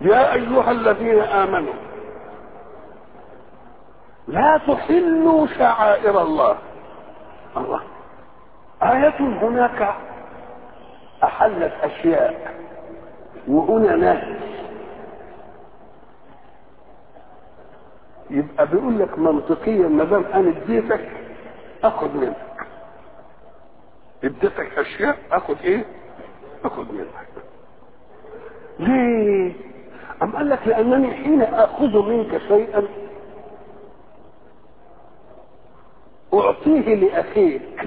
يا ايها الذين امنوا لا تحلوا شعائر الله الله آية هناك أحلت أشياء وهنا نهي يبقى بيقول لك منطقيا ما دام انا اديتك اخد منك اديتك اشياء اخد ايه؟ اخد منك ليه؟ أم قال لك لأنني حين آخذ منك شيئا أعطيه لأخيك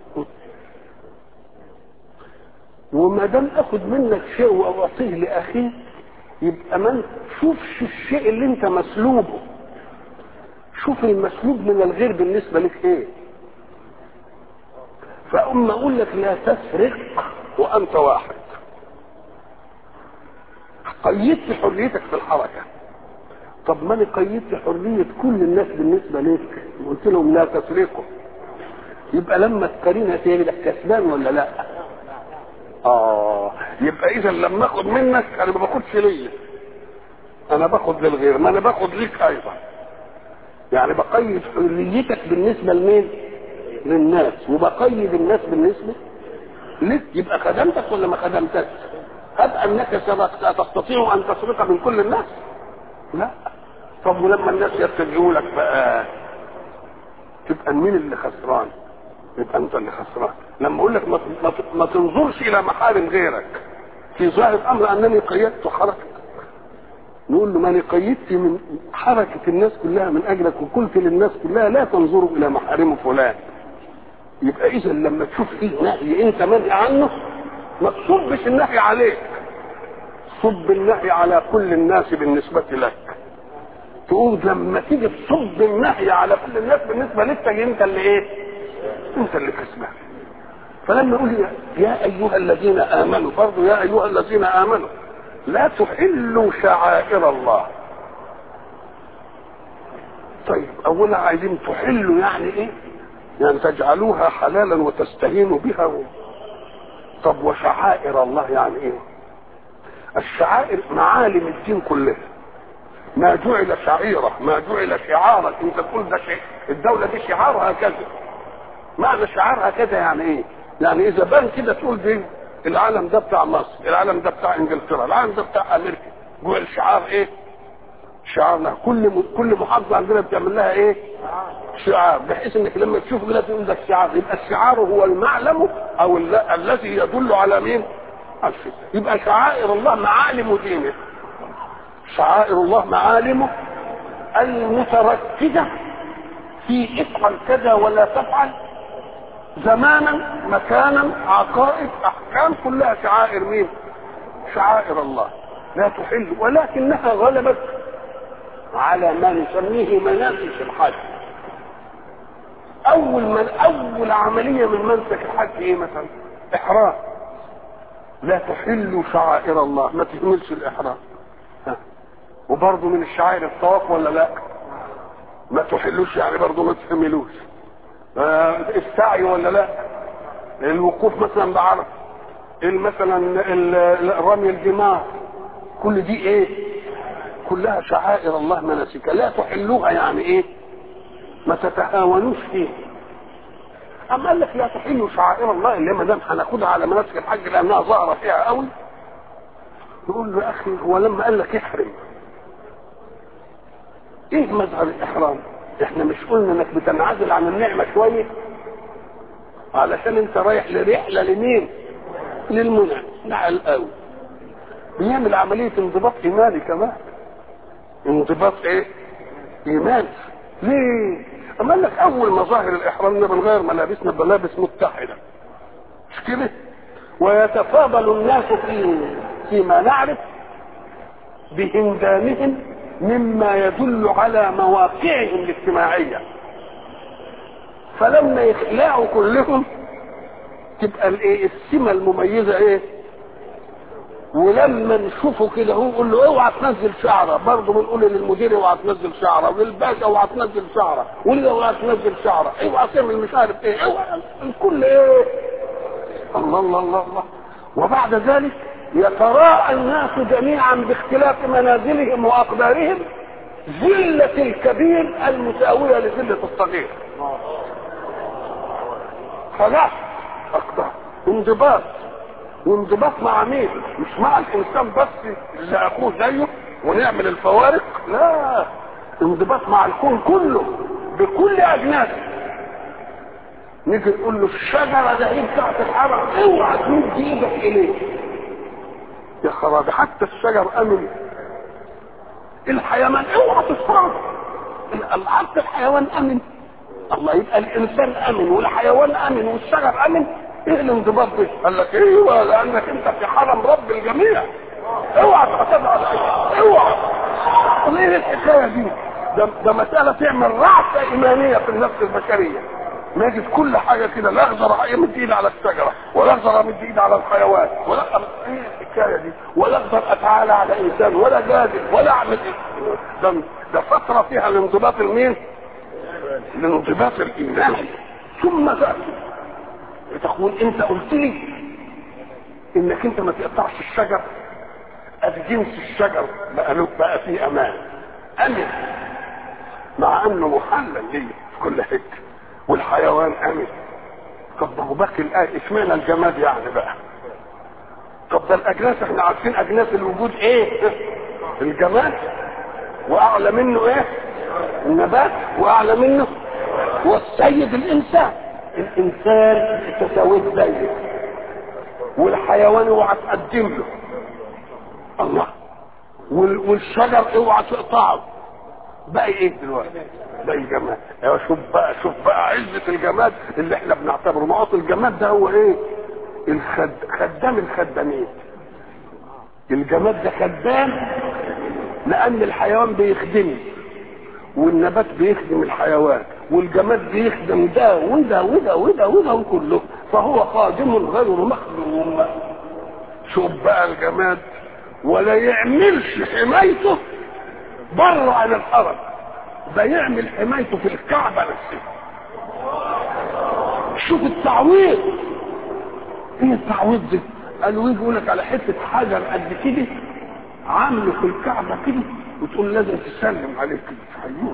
وما دام آخذ منك شيء وأعطيه لأخيك يبقى ما تشوفش الشيء اللي أنت مسلوبه شوف المسلوب من الغير بالنسبة لك إيه فأما أقول لك لا تسرق وأنت واحد قيدت حريتك في الحركة طب ما انا قيدت حرية كل الناس بالنسبة لك قلت لهم لا تسرقوا يبقى لما تقارنها تاني لك كسبان ولا لا اه يبقى اذا لما اخد منك انا ما باخدش ليا انا باخد للغير ما انا باخد ليك ايضا يعني بقيد حريتك بالنسبة لمين للناس وبقيد الناس بالنسبة لك يبقى خدمتك ولا ما خدمتكش هب انك تستطيع ان تسرق من كل الناس لا طب ولما الناس يتبعوا لك بقى تبقى مين اللي خسران يبقى انت اللي خسران لما اقول لك ما, ما, ما تنظرش الى محارم غيرك في ظاهر الامر انني قيدت حركتك نقول له ماني قيدت من حركة الناس كلها من أجلك وقلت للناس كلها لا تنظروا إلى محارم فلان يبقى إذا لما تشوف فيه نهي أنت منهي عنه ما تصبش النهي عليك صب النهي على كل الناس بالنسبة لك تقول لما تيجي تصب النهي على كل الناس بالنسبة لك تجي انت اللي ايه انت اللي كسبان فلما يقول يا ايها الذين امنوا برضه يا ايها الذين امنوا لا تحلوا شعائر الله طيب اولا عايزين تحلوا يعني ايه يعني تجعلوها حلالا وتستهينوا بها و... طب وشعائر الله يعني ايه الشعائر معالم الدين كلها ما جعل شعيرة ما جعل شعارا انت تقول ده شيء الدولة دي شعارها كذا معنى شعارها كذا يعني ايه يعني اذا بان كده تقول دي العالم ده بتاع مصر العالم ده بتاع انجلترا العالم ده بتاع امريكا جعل شعار ايه شعارنا كل م... كل محافظه عندنا بتعمل لها ايه شعار بحيث انك لما تشوف كده تقول ده الشعار يبقى الشعار هو المعلم او ال... الذي يدل على مين على الشيء يبقى شعائر الله معالم دينه شعائر الله معالمه المتركزة في افعل كذا ولا تفعل زمانا مكانا عقائد احكام كلها شعائر مين شعائر الله لا تحل ولكنها غلبت على ما نسميه مناسك الحج اول من اول عمليه من منسك الحج ايه مثلا احرام لا تحل شعائر الله ما تهملش الاحرام وبرضه من الشعائر الطواف ولا لا ما تحلوش يعني برضه ما تهملوش آه السعي ولا لا الوقوف مثلا بعرف مثلا رمي الجمار كل دي ايه كلها شعائر الله مناسكها لا تحلوها يعني ايه ما تتهاونوش فيه اما قال لك لا تحلوا شعائر الله اللي ما دام هناخدها على مناسك الحج لانها ظاهره فيها قوي يقول له يا اخي هو لما قال لك احرم ايه مظهر الاحرام احنا مش قلنا انك بتنعزل عن النعمه شويه علشان انت رايح لرحله لمين للمنعم نعل قوي بيعمل عمليه انضباط ايماني كمان انضباط ايه ايماني ليه اما قال لك اول مظاهر الاحرام ان بنغير ملابسنا بملابس متحده مش كده ويتفاضل الناس في فيما نعرف بهندامهم مما يدل على مواقعهم الاجتماعية فلما يخلعوا كلهم تبقى الايه السمة المميزة ايه ولما نشوفه كده هو نقول له اوعى تنزل شعره برضه بنقول للمدير اوعى تنزل شعره وللباشا اوعى تنزل شعره ولده اوعى تنزل شعره اوعى تعمل مش عارف ايه اوعى الكل ايه الله الله الله الله وبعد ذلك يتراءى الناس جميعا باختلاف منازلهم واقدارهم ذلة الكبير المساوية لذلة الصغير خلاص اقدار انضباط وانضباط مع مين مش مع الانسان بس اللي اخوه زيه ونعمل الفوارق لا انضباط مع الكون كله بكل اجناسه نيجي نقول له الشجره ده هي بتاعت الحرم اوعى تمد ايدك اليه يا خرابي حتى الشجر امن الحيوان اوعى تصطاد حتى الحيوان امن الله يبقى الانسان امن والحيوان امن والشجر امن ايه الانضباط ده؟ قال لك ايوه لانك انت في حرم رب الجميع اوعى تعتد على اي اوعى ايه الحكايه دي؟ ده, ده مساله تعمل رعشه ايمانيه في النفس البشريه نجد كل حاجه كده لا اقدر امد ايدي على الشجره ولا اقدر امد ايدي على الحيوان ولا ايه الحكايه دي ولا اقدر اتعالى على انسان ولا جادل ولا اعمل ايه ده ده فتره فيها الانضباط المين؟ الانضباط الايماني ثم تاتي تقول انت قلت لي انك انت ما تقطعش الشجر ادي جنس الشجر بقى له بقى فيه امان امن مع انه محلل ليه في كل حته والحيوان امن طب ما هو باقي الايه اشمعنى الجماد يعني بقى طب ده الاجناس احنا عارفين اجناس الوجود ايه الجماد واعلى منه ايه النبات واعلى منه والسيد الانسان الانسان تساويه زيه والحيوان اوعى تقدم له الله والشجر اوعى تقطعه بقى ايه دلوقتي بقى جماد ايوه شوف بقى شوف بقى عزه الجماد اللي احنا بنعتبره نقط الجماد ده هو ايه الخد خدام الخدامين الجماد ده خدام لان الحيوان بيخدمه والنبات بيخدم الحيوان والجماد بيخدم ده وده وده وده وده كله فهو خادم غير مخدوم شوف بقى الجماد ولا يعملش حمايته بره عن الحرم ده يعمل حمايته في الكعبه نفسها شوف التعويض ايه التعويض ده قالوا يجي يقول لك على حته حجر قد كده عامله في الكعبه كده وتقول لازم تسلم عليه كده حيوه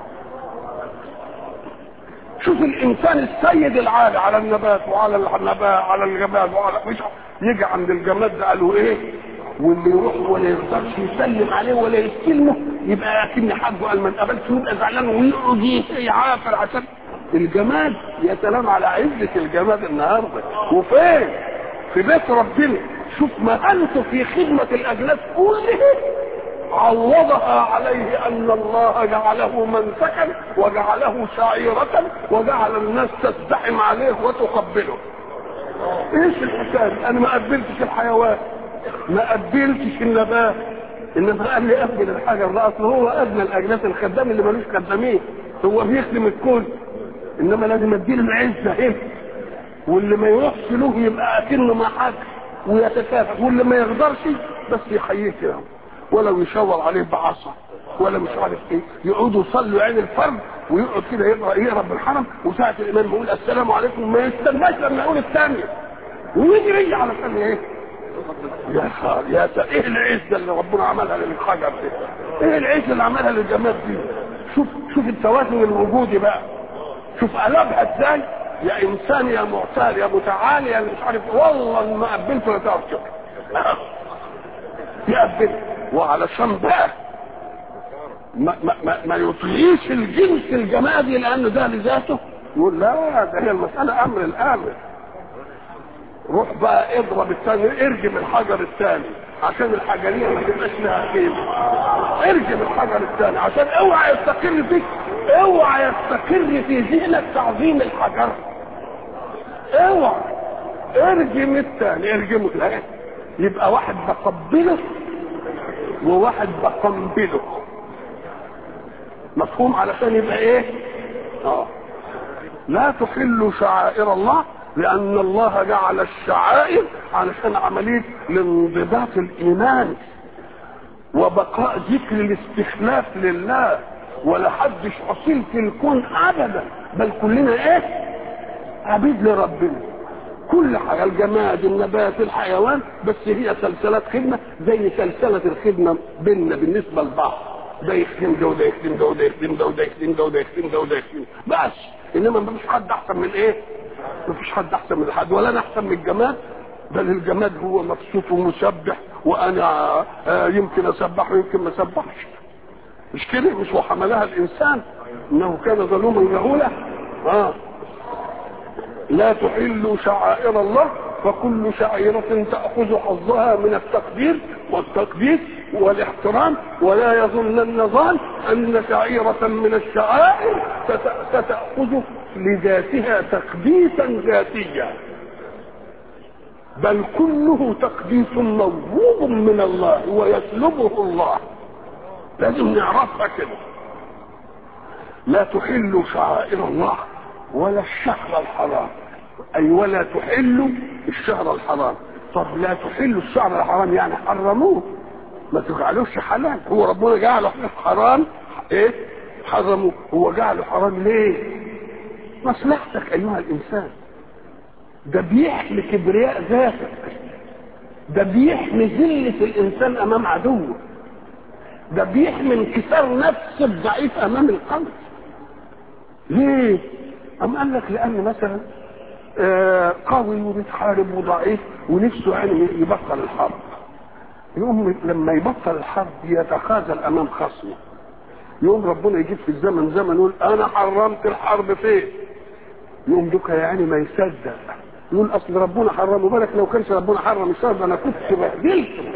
شوف الانسان السيد العالي على النبات وعلى النبات على الجماد وعلى مش يجي عند الجماد ده قالوا ايه واللي يروح ولا يقدرش يسلم عليه ولا يستلمه يبقى اكن حاجه قال ما اتقبلش يبقى زعلان ويقعد يعافر عشان الجماد يا سلام على عزه الجماد النهارده وفين؟ في بيت ربنا شوف مهانته في خدمه الاجناس كلها عوضها عليه ان الله جعله منسكا وجعله شعيرة وجعل الناس تزدحم عليه وتقبله ايش الحكايه انا ما قبلتش الحيوان ما قبلتش النبات انما قال لي قبل الحجر ده اصل هو ادنى الاجناس الخدام اللي ملوش خدامين هو بيخدم الكل انما لازم اديله العزه هنا واللي ما يروحش له يبقى اكنه ما حاجه ويتكافئ واللي ما يقدرش بس يحييه كده ولو يشاور عليه بعصا ولا مش عارف ايه يقعدوا يصلوا عين الفرد ويقعد كده يقرا يقرا بالحرم وساعه الامام بيقول السلام عليكم ما يستناش لما يقول الثانيه ويجري علشان ايه يا خال يا سا... ايه العزه اللي ربنا عملها للحجر دي ايه العزه اللي عملها للجماد دي شوف شوف التوازن الوجودي بقى شوف قلبها ازاي يا انسان يا معتال يا متعالي يا مش عارف والله ما قبلته لا تعرف شكر يقبل وعلشان بقى ما, ما, ما, ما يطليش الجنس الجمادي لانه ده لذاته يقول لا ده هي المساله امر الامر روح بقى اضرب الثاني ارجم الحجر الثاني عشان الحجريه ما تبقاش لها قيمه ارجم الحجر الثاني عشان اوعى يستقر فيك اوعى يستقر في ذهنك تعظيم الحجر اوعى ارجم الثاني ارجمه لا يبقى واحد بقبله وواحد بقنبله مفهوم علشان يبقى ايه اه لا تحلوا شعائر الله لان الله جعل الشعائر علشان عمليه الانضباط الايماني وبقاء ذكر الاستخلاف لله ولا حدش اصيل في الكون ابدا بل كلنا ايه عبيد لربنا كل حاجه الجماد النبات الحيوان بس هي سلسلات خدمه زي سلسله الخدمه بيننا بالنسبه لبعض ده يخدم ده وده يخدم ده وده يخدم ده وده يخدم ده وده يخدم ده وده يخدم بس انما ما فيش حد احسن من ايه؟ ما فيش حد احسن من حد ولا انا احسن من الجماد بل الجماد هو مبسوط ومسبح وانا آه يمكن اسبح ويمكن ما اسبحش مش كده مش وحملها الانسان انه كان ظلوما جهولا اه لا تحل شعائر الله فكل شعيرة تأخذ حظها من التقدير والتقديس والاحترام ولا يظن ظان أن شعيرة من الشعائر ستأخذ لذاتها تقديسا ذاتيا بل كله تقديس موهوب من الله ويسلبه الله لازم نعرفها كده لا تحل شعائر الله ولا الشهر الحرام اي ولا تحل الشهر الحرام طب لا تحل الشهر الحرام يعني حرموه ما تجعلوش حلال هو ربنا جعله حرام ايه حرموه هو جعله حرام ليه مصلحتك ايها الانسان ده بيحمي كبرياء ذاتك ده بيحمي ذلة الإنسان أمام عدوه ده بيحمي انكسار نفس الضعيف أمام القلب ليه؟ أم قال لك لأن مثلا آه قوي وبيتحارب وضعيف ونفسه يعني يبطل الحرب يقوم لما يبطل الحرب يتخاذل أمام خصمه يقوم ربنا يجيب في الزمن زمن يقول أنا حرمت الحرب فين؟ يقوم دوكا يعني ما يصدق يقول اصل ربنا حرمه بالك لو كانش ربنا حرم الشر ده انا كنت بهدلته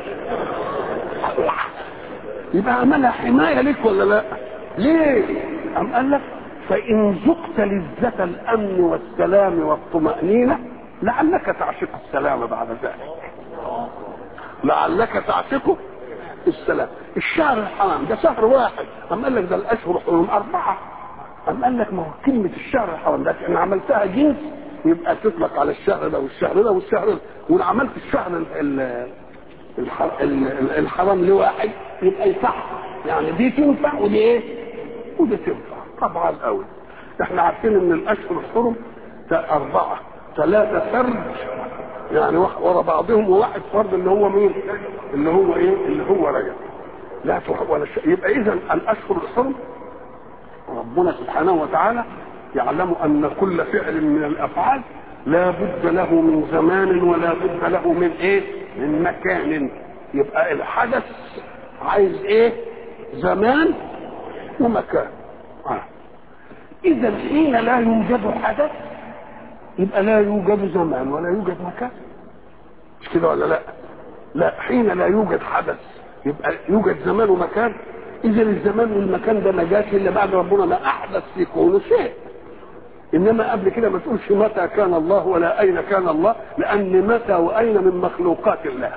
يبقى عملها حمايه ليك ولا لا؟ ليه؟ أم قال لك فإن ذقت لذة الأمن والسلام والطمأنينة لعلك تعشق السلام بعد ذلك. لعلك تعشقه السلام. الشهر الحرام ده شهر واحد، أم قال لك ده الأشهر حرم أربعة. أم قال لك ما هو كلمة الشهر الحرام ده أنا عملتها جنس يبقى تطلق على الشهر ده والشهر ده والشهر ده وان عملت الشهر ال ال ال الحرام لواحد يبقى يصح يعني دي تنفع ودي ايه؟ ودي تنفع طبعا قوي احنا عارفين ان الاشهر الحرم اربعه ثلاثه فرد يعني ورا بعضهم وواحد فرد اللي هو مين؟ اللي هو ايه؟ اللي هو رجب لا ولا شيء يبقى اذا الاشهر الحرم ربنا سبحانه وتعالى يعلم ان كل فعل من الافعال لا بد له من زمان ولا بد له من ايه من مكان يبقى الحدث عايز ايه زمان ومكان آه. اذا حين لا يوجد حدث يبقى لا يوجد زمان ولا يوجد مكان مش كده ولا لا لا حين لا يوجد حدث يبقى يوجد زمان ومكان اذا الزمان والمكان ده ما جاش الا بعد ربنا ما احدث في كونه شيء انما قبل كده ما تقولش متى كان الله ولا اين كان الله لان متى واين من مخلوقات الله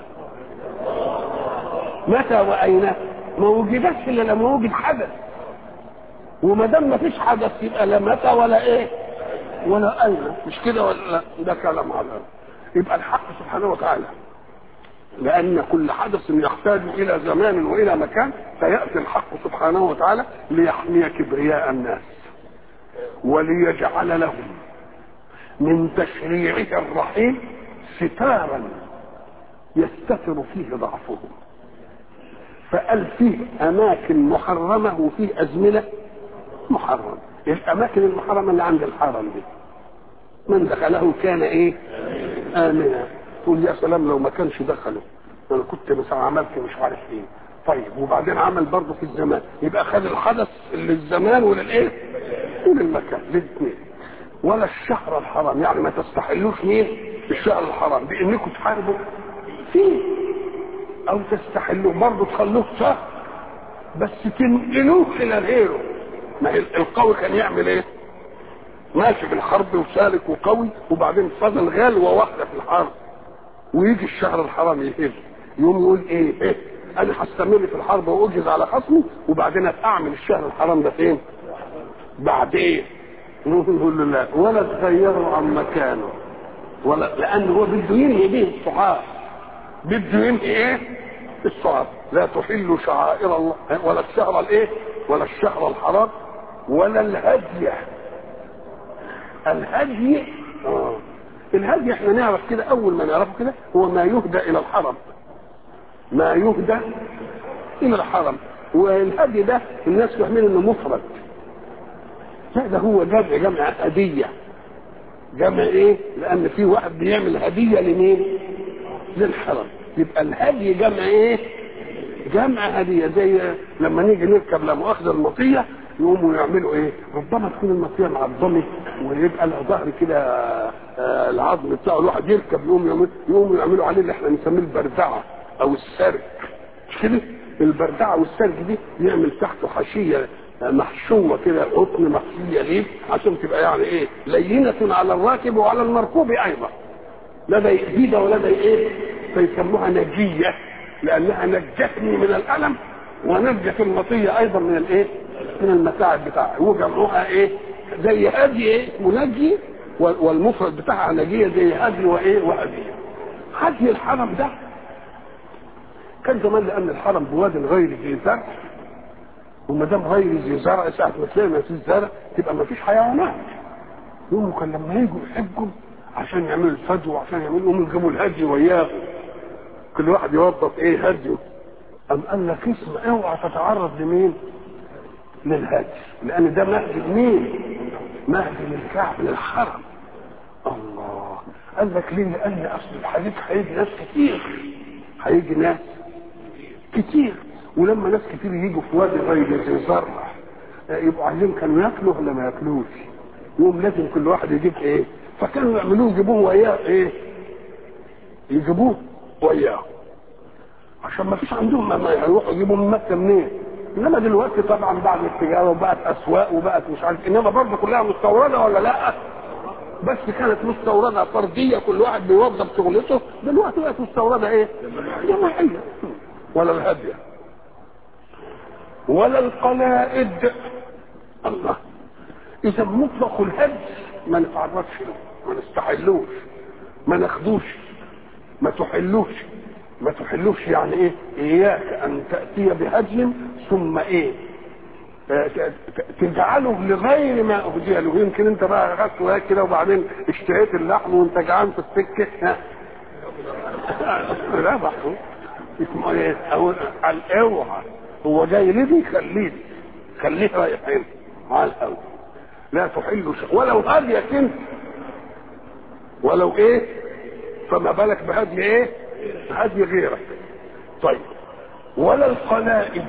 متى واين ما وجدتش الا لما وجد حدث وما دام ما فيش حدث يبقى لا متى ولا ايه ولا اين مش كده ولا لا ده كلام على يبقى الحق سبحانه وتعالى لأن كل حدث يحتاج إلى زمان وإلى مكان فيأتي الحق سبحانه وتعالى ليحمي كبرياء الناس وليجعل لهم من تشريعه الرحيم ستارا يستتر فيه ضعفهم فقال فيه أماكن محرمة وفيه أزمنة محرمة الأماكن المحرمة اللي عند الحرم دي من دخله كان إيه آمنا تقول يا سلام لو ما كانش دخله انا كنت مثلا عملت مش عارف ايه طيب وبعدين عمل برضه في الزمان يبقى خد الحدث للزمان وللايه وللمكان للاثنين ولا الشهر الحرام يعني ما تستحلوش مين الشهر الحرام بانكم تحاربوا فيه او تستحلوه برضه تخلوه شهر بس تنقلوه الى غيره ما القوي كان يعمل ايه ماشي بالحرب وسالك وقوي وبعدين فضل غلوه واحده في الحرب ويجي الشهر الحرام يهل يقوم يقول ايه, إيه؟ انا هستمر في الحرب واجهز على خصمي وبعدين اعمل الشهر الحرام ده فين؟ بعدين نقول له لا ولا تغيروا عن مكانه ولا لان هو بده ينهي به الصحاب بده ينهي ايه؟ الصحاب لا تحلوا شعائر الله ولا الشهر الايه؟ ولا الشهر الحرام ولا الهدي الهدي آه. الهدي احنا نعرف كده اول ما نعرفه كده هو ما يهدى الى الحرم ما يهدى الى الحرم والهدي ده الناس فاهمين انه مفرد لا ده هو جمع جمع هديه جمع ايه لان في واحد بيعمل هديه لمين للحرم يبقى الهدي جمع ايه جمع هديه زي لما نيجي نركب لا مؤاخذه المطيه يقوموا يعملوا ايه ربما تكون المطيه معظمه ويبقى له ظهر كده آه، العظم بتاعه الواحد يركب يقوم يعمل يقوموا يعملوا عليه اللي احنا بنسميه البردعه او السرج مش كده البردعه والسرج دي يعمل تحته حشيه محشوه كده قطن محشيه ليه عشان تبقى يعني ايه لينه على الراكب وعلى المركوب ايضا لا ده جديده ولا ده ايه فيسموها نجيه لانها نجتني من الالم ونجت المطيه ايضا من الايه من المتاعب بتاعها وجمعوها ايه زي هدي ايه منجي والمفرد بتاعها نجيه زي هدي وايه وهدي هدي الحرم ده كان زمان لان الحرم بواد غير ذي زرع وما دام غير ذي زرع ساعه ما تلاقي ما فيش زرع تبقى ما فيش حيوانات يوم كان لما يجوا يحجوا عشان يعملوا الفدو وعشان يعملوا يقوموا يجيبوا الهدي وياهم كل واحد يوظف ايه هديه أم قال لك اسمع اوعى تتعرض لمين؟ للهدي لأن ده مهدي لمين؟ مهدي للكعب للحرم الله قال لك ليه؟ لأن أصل الحديث هيجي ناس كتير هيجي ناس كتير ولما ناس كتير يجوا في وادي غير ذي زرع يبقوا عايزين كانوا ياكلوا ولا ما ياكلوش يوم لازم كل واحد يجيب ايه فكانوا يعملوه يجيبوه وياه ايه يجيبوه وياه عشان ما فيش عندهم ما يروحوا يجيبوا من مكه منين انما دلوقتي طبعا بعد التجاره وبقت اسواق وبقت مش عارف انما برضه كلها مستورده ولا لا بس كانت مستورده فرديه كل واحد بيوظف شغلته دلوقتي بقت مستورده ايه؟ جماعيه ولا الهديه ولا القلائد الله اذا مطلق الهدي ما نتعرضش له ما نستحلوش ما ناخدوش ما تحلوش ما تحلوش يعني ايه اياك ان تاتي بهدي ثم ايه تجعله لغير ما اهدي له يمكن انت بقى غسل كده وبعدين اشتريت اللحم وانت جعان في السكه ها لا بحثه اسمه ايه او الاوعى هو جاي لدي خليه خليه رايح هنا مع الاول لا تحل شيء ولو هديك انت ولو ايه فما بالك بهدي ايه هدي غيرك طيب ولا القلائد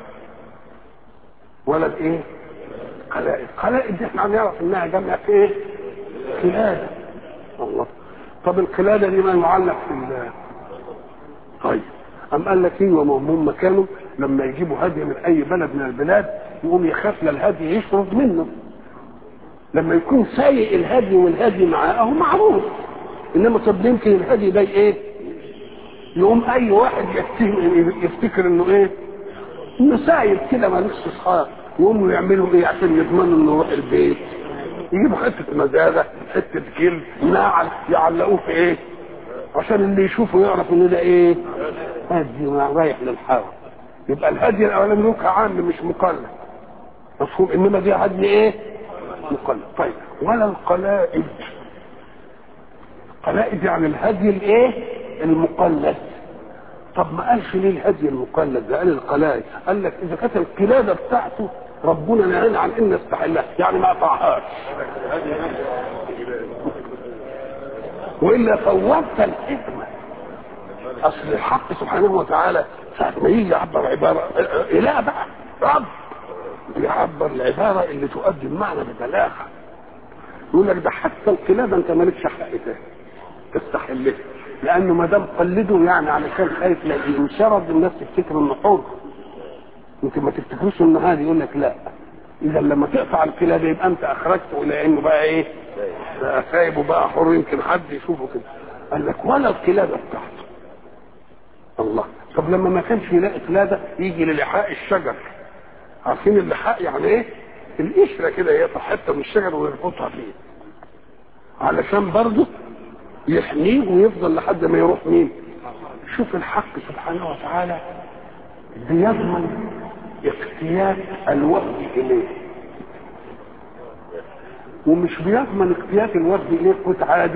ولا الايه قلائد قلائد دي احنا هنعرف انها جمع في ايه قلاده الله طب القلاده دي ما معلق في ال طيب أم قال لك ايه وما هم كانوا لما يجيبوا هدي من اي بلد من البلاد يقوم يخاف للهدي يشرد منه لما يكون سايق الهدي والهدي معاه اهو معروف انما طب يمكن الهدي ده ايه يقوم اي واحد يفتكر انه ايه انه سايب كده مالوش اصحاب يقوموا يعملوا ايه عشان يضمنوا انه يروح البيت يجيبوا حته مزازه حته كيل ناعل يعلقوه في ايه عشان اللي يشوفه يعرف ان ده ايه هدي رايح للحرم يبقى الهدي الاولاني له عام مش مقلد مفهوم انما دي هدي ايه مقلد طيب ولا القلائد قلائد يعني الهدي الايه المقلد طب ما قالش ليه الهدي المقلد ده قال القلائد قال لك اذا كانت القلاده بتاعته ربنا نهانا عن ان نستحلها يعني ما قطعهاش والا فوتت الحكمه اصل الحق سبحانه وتعالى ساعه ما يجي يعبر عباره اله بقى رب يعبر العباره اللي تؤدي المعنى ببلاغه يقول لك ده حتى القلاده انت مالكش حق تستحلها لانه ما دام قلده يعني علشان خايف لا ينشرد الناس تفتكر انه حر يمكن ما تفتكروش انه هذا يقول لك لا اذا لما تقطع القلاده يبقى انت اخرجته الى انه بقى ايه بقى سايبه بقى حر يمكن حد يشوفه كده قال لك ولا القلاده بتاعته الله طب لما ما كانش يلاقي قلاده يجي للحاء الشجر عارفين اللحاء يعني ايه القشره كده يقطع حته من الشجر ويربطها فيه علشان برضه يحميه ويفضل لحد ما يروح مين شوف الحق سبحانه وتعالى بيضمن اقتياد الوفد اليه ومش بيضمن اقتياد الوفد اليه قوت عادي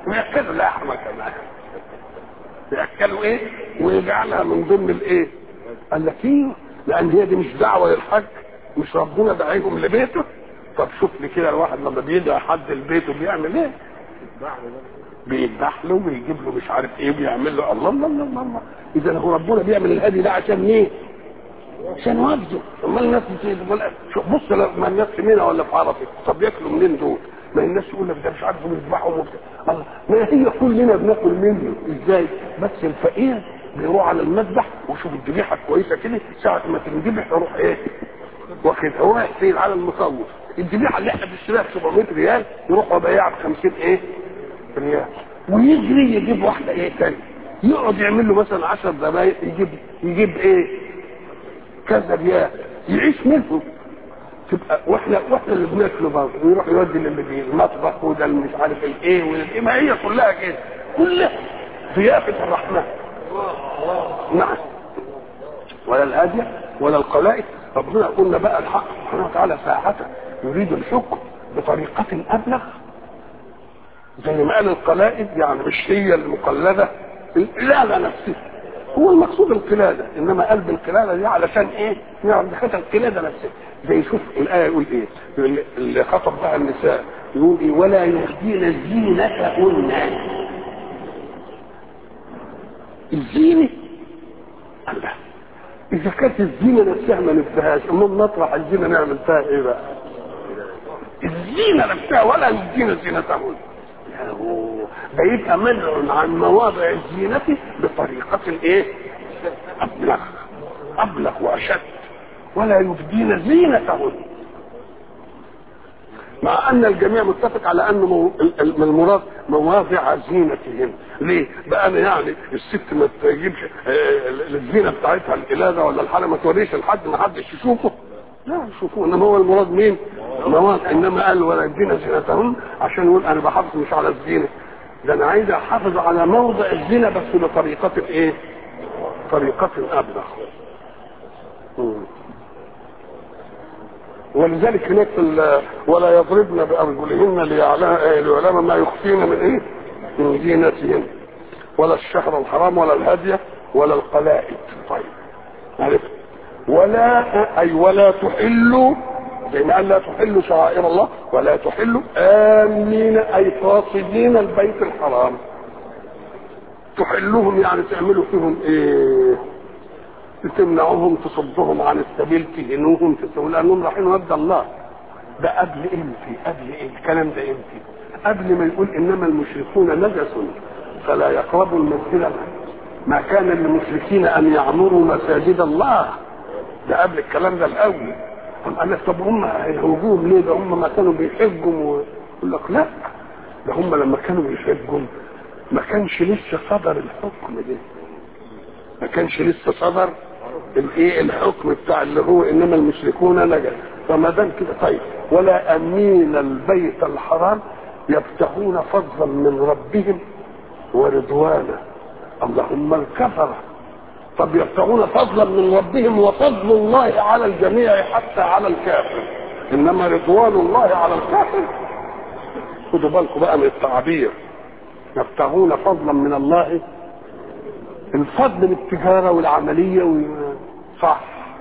وياكلوا لحمه كمان ياكلوا ايه ويجعلها من ضمن الايه قال لك ايه لان هي دي مش دعوه للحج مش ربنا داعيهم لبيته طب شوف لي كده الواحد لما بيدعي حد لبيته بيعمل ايه بيذبح له ويجيب له مش عارف ايه بيعمل له الله الله الله الله, الله. اذا هو ربنا بيعمل الهدي ده عشان ايه عشان وجده امال الناس بت- شوف بص لما الناس في منى ولا في عرفه طب ياكلوا منين دول ما الناس يقول لك ده مش عارف بيذبحهم وبتاع الله ما هي كلنا بناكل منه ازاي بس الفقير بيروح على المذبح ويشوف الذبيحه كويسه كده ساعه ما تنذبح يروح ايه واخدها هو رايح فين على المصور الذبيحه اللي احنا بنشتريها ب 700 ريال يروح وبيعها ب 50 ايه ريال ويجري يجيب واحده ايه تاني يقعد يعمل له مثلا 10 دقايق يجيب يجيب ايه كذا ريال يعيش منهم تبقى واحنا واحنا اللي بناكله برضه ويروح يودي للي بي- المطبخ وده اللي مش عارف الايه والايه ما هي كلها كده كلها ضيافه الرحمن نعم ولا الهادية ولا القلائد ربنا قلنا بقى الحق سبحانه وتعالى ساعة يريد الحكم بطريقة أبلغ زي ما قال القلائد يعني مش هي المقلدة القلادة نفسها هو المقصود القلادة إنما قلب القلادة دي علشان إيه؟ يعني دخلت القلادة نفسها زي شوف الآية يقول إيه؟ اللي خطب بها النساء يقول إيه؟ ولا يبدين زينتهن الزينة الله اذا كانت الزينه نفسها ما نفسهاش امال نطرح الزينه نعمل فيها ايه بقى الزينه نفسها ولا الزينه زينتهن يا هو ده يبقى منع عن مواضع الزينه بطريقه ايه ابلغ ابلغ واشد ولا يبدين زينتهن مع ان الجميع متفق على ان مو- ال- ال- المراد مواضع زينتهم ليه بقى انا يعني الست ما تجيبش آه، الزينه بتاعتها القلاده ولا الحاله ما توريش لحد ما حدش يشوفه لا يشوفوه انما هو المراد مين مواضع انما قال ولا يبدين زينتهم عشان يقول انا بحافظ مش على الزينه ده انا عايز احافظ على موضع الزينه بس بطريقه ايه طريقه ابلغ مم. ولذلك هناك في ال- ولا يضربن بارجلهن ليعلم ليعلم ما يخفين من ايه؟ من زينتهن ولا الشهر الحرام ولا الهدي ولا القلائد طيب عرفت ولا اي ولا تحلوا زي ما قال لا تحلوا شعائر الله ولا تحلوا امين اي قاصدين البيت الحرام تحلوهم يعني تعملوا فيهم ايه تمنعوهم تصدهم عن السبيل تهنوهم تسووا لانهم رايحين ود الله ده قبل امتى قبل ايه الكلام ده امتى قبل ما يقول انما المشركون نجس فلا يقربوا المسجد ما كان للمشركين ان يعمروا مساجد الله ده قبل الكلام ده الاول طب قال لك طب هم هيهوجوهم ليه ده هم ما كانوا بيحجوا يقول لك لا ده هم لما كانوا بيحجوا ما كانش لسه صدر الحكم ده ما كانش لسه صدر الايه الحكم بتاع اللي هو انما المشركون نجس فما دام كده طيب ولا امين البيت الحرام يبتغون فضلا من ربهم ورضوانا اللهم الكفره طب يبتغون فضلا من ربهم وفضل الله على الجميع حتى على الكافر انما رضوان الله على الكافر خدوا بالكم بقى من التعبير يبتغون فضلا من الله الفضل بالتجاره والعمليه و... صح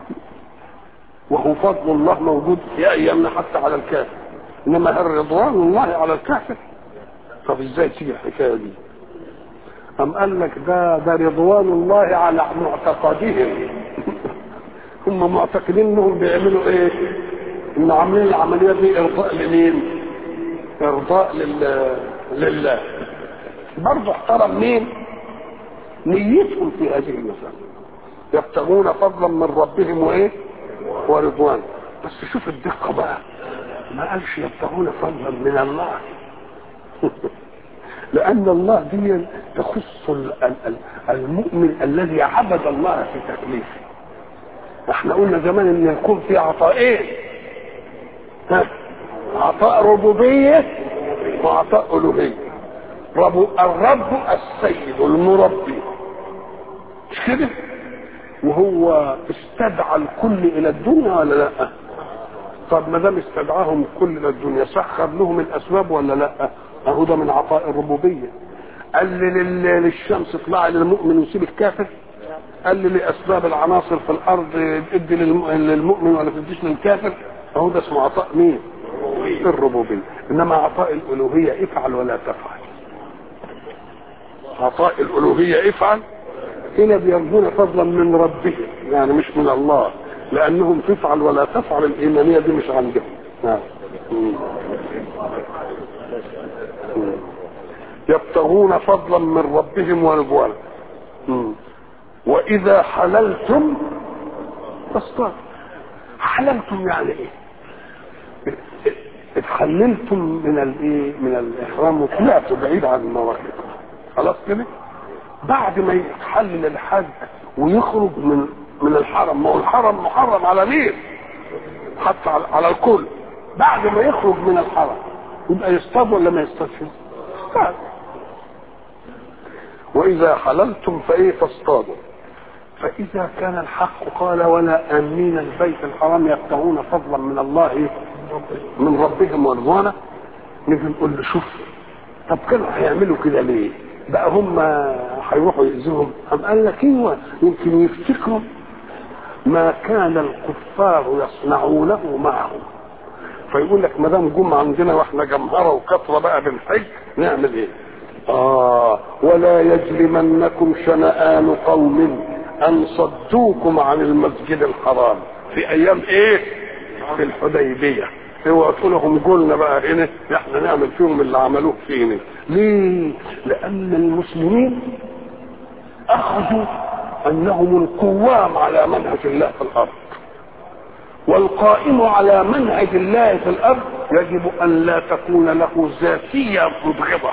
وهو فضل الله موجود في ايامنا حتى على الكافر انما هل رضوان الله على الكافر طب ازاي تيجي الحكايه دي أم قال لك ده ده رضوان الله على معتقدهم هم معتقدين انهم بيعملوا ايه؟ ان عاملين العمليه دي ارضاء لمين؟ ارضاء لله لله برضه احترم مين؟ نيتهم في هذه المسألة يبتغون فضلا من ربهم وايه؟ ورضوان بس شوف الدقة بقى ما قالش يبتغون فضلا من الله لأن الله دي تخص ال- ال- ال- المؤمن الذي عبد الله في تكليفه احنا قلنا زمان ان يكون في عطاءين ها عطاء ربوبية وعطاء ألوهية رب الرب السيد المربي مش كده وهو استدعى الكل الى الدنيا ولا لا طب ما دام استدعاهم الكل الى الدنيا سخر لهم الاسباب ولا لا اهو ده من عطاء الربوبيه قال لي لل- للشمس اطلعي للمؤمن وسيب الكافر قال لي لاسباب العناصر في الارض ادي للم- للمؤمن ولا تديش للكافر اهو ده اسمه عطاء مين الربوبيه انما عطاء الالوهيه افعل ولا تفعل عطاء الالوهيه افعل هنا بيرجون فضلا من ربهم يعني مش من الله لانهم تفعل ولا تفعل الايمانيه دي مش عندهم نعم. مم. مم. يبتغون فضلا من ربهم ورضوانا مم. واذا حللتم فاصطادوا حللتم يعني ايه اتحللتم من الايه من الاحرام وطلعتوا بعيد عن المواقف خلاص كده بعد ما يتحلل الحج ويخرج من من الحرم ما هو الحرم محرم على مين حتى على, على الكل بعد ما يخرج من الحرم يبقى يصطاد ولا ما يصطادش يصطاد واذا حللتم فايه فاصطادوا فاذا كان الحق قال ولا امين البيت الحرام يبتغون فضلا من الله إيه؟ من ربهم ورضوانا نيجي نقول له شوف طب كانوا هيعملوا كده ليه؟ بقى هم هيروحوا يأذوهم أم قال لك ايوه يمكن يفتكروا ما كان الكفار يصنعونه معهم فيقول لك ما دام جم عندنا واحنا جمهره وكثره بقى بالحج نعمل ايه؟ اه ولا يجرمنكم شنآن قوم ان صدوكم عن المسجد الحرام في ايام ايه؟ في الحديبيه اوعوا تقولوا هم قلنا بقى هنا احنا نعمل فيهم اللي عملوه فينا ليه؟ لان المسلمين اخذوا انهم القوام على منهج الله في الارض والقائم على منهج الله في الارض يجب ان لا تكون له ذاتيه مبغضه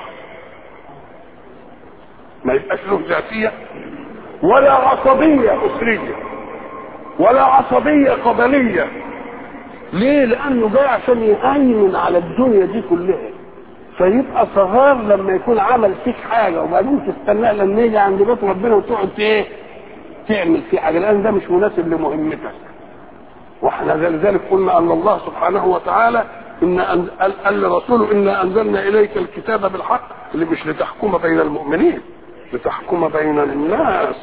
ما يبقاش له ذاتيه ولا عصبيه اسريه ولا عصبيه قبليه ليه لانه جاي عشان يهيمن على الدنيا دي كلها فيبقى صغار لما يكون عمل فيك حاجه وبعدين تستناه لما يجي عند بيت ربنا وتقعد ايه تعمل فيه حاجه لان ده مش مناسب لمهمتك واحنا لذلك قلنا ان الله سبحانه وتعالى ان أن قال قال لرسوله انا انزلنا اليك الكتاب بالحق اللي مش لتحكم بين المؤمنين لتحكم بين الناس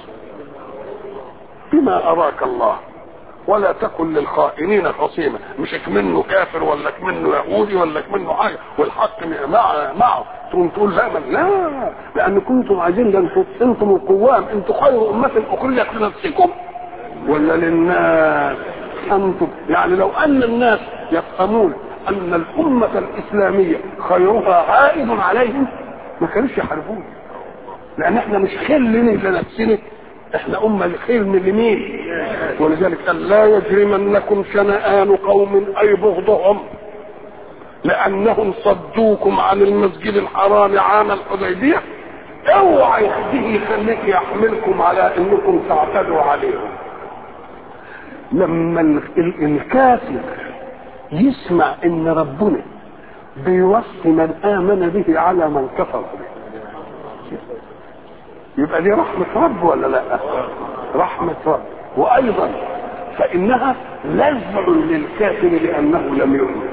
بما اراك الله ولا تكن للخائنين خصيما مش منه كافر ولا منه يهودي ولا منه حاجه والحق مع معه تقوم تقول لا من لا لان كنتم عايزين ده انتم انتم القوام انتم خير امه اخرجت لنفسكم ولا للناس انتم يعني لو ان الناس يفهمون ان الامه الاسلاميه خيرها عائد عليهم ما كانوش يحاربون لان احنا مش خير لنا لنفسنا احنا امه الخير من لمين ولذلك قال لا يجرمنكم شنآن قوم اي بغضهم لانهم صدوكم عن المسجد الحرام عام الحديبيه اوعى يخليه يخليك يحملكم على انكم تعتدوا عليهم لما ال- ال- الكافر يسمع ان ربنا بيوصي من امن به على من كفر به يبقى دي رحمة رب ولا لا رحمة رب وأيضا فإنها لزع للكافر لأنه لم يؤمن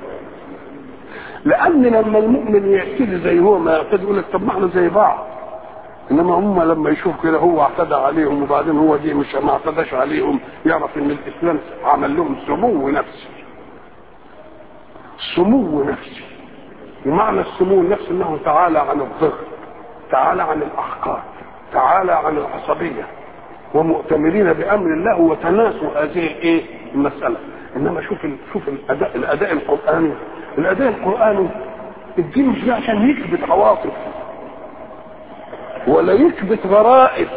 لأن لما المؤمن يعتدي زي هو ما يعتدي يقول لك طب ما احنا زي بعض انما هم لما يشوف كده هو اعتدى عليهم وبعدين هو دي مش ما اعتداش عليهم يعرف ان الاسلام عمل لهم سمو نفسي سمو نفسي ومعنى السمو النفسي انه تعالى عن الضغط تعالى عن الاحقاد تعالى عن العصبيه ومؤتمرين بامر الله وتناسوا هذه الايه المساله انما شوف ال... شوف الاداء الاداء القراني الاداء القراني الدين مش جاي عشان يكبت عواطف ولا يكبت غرائز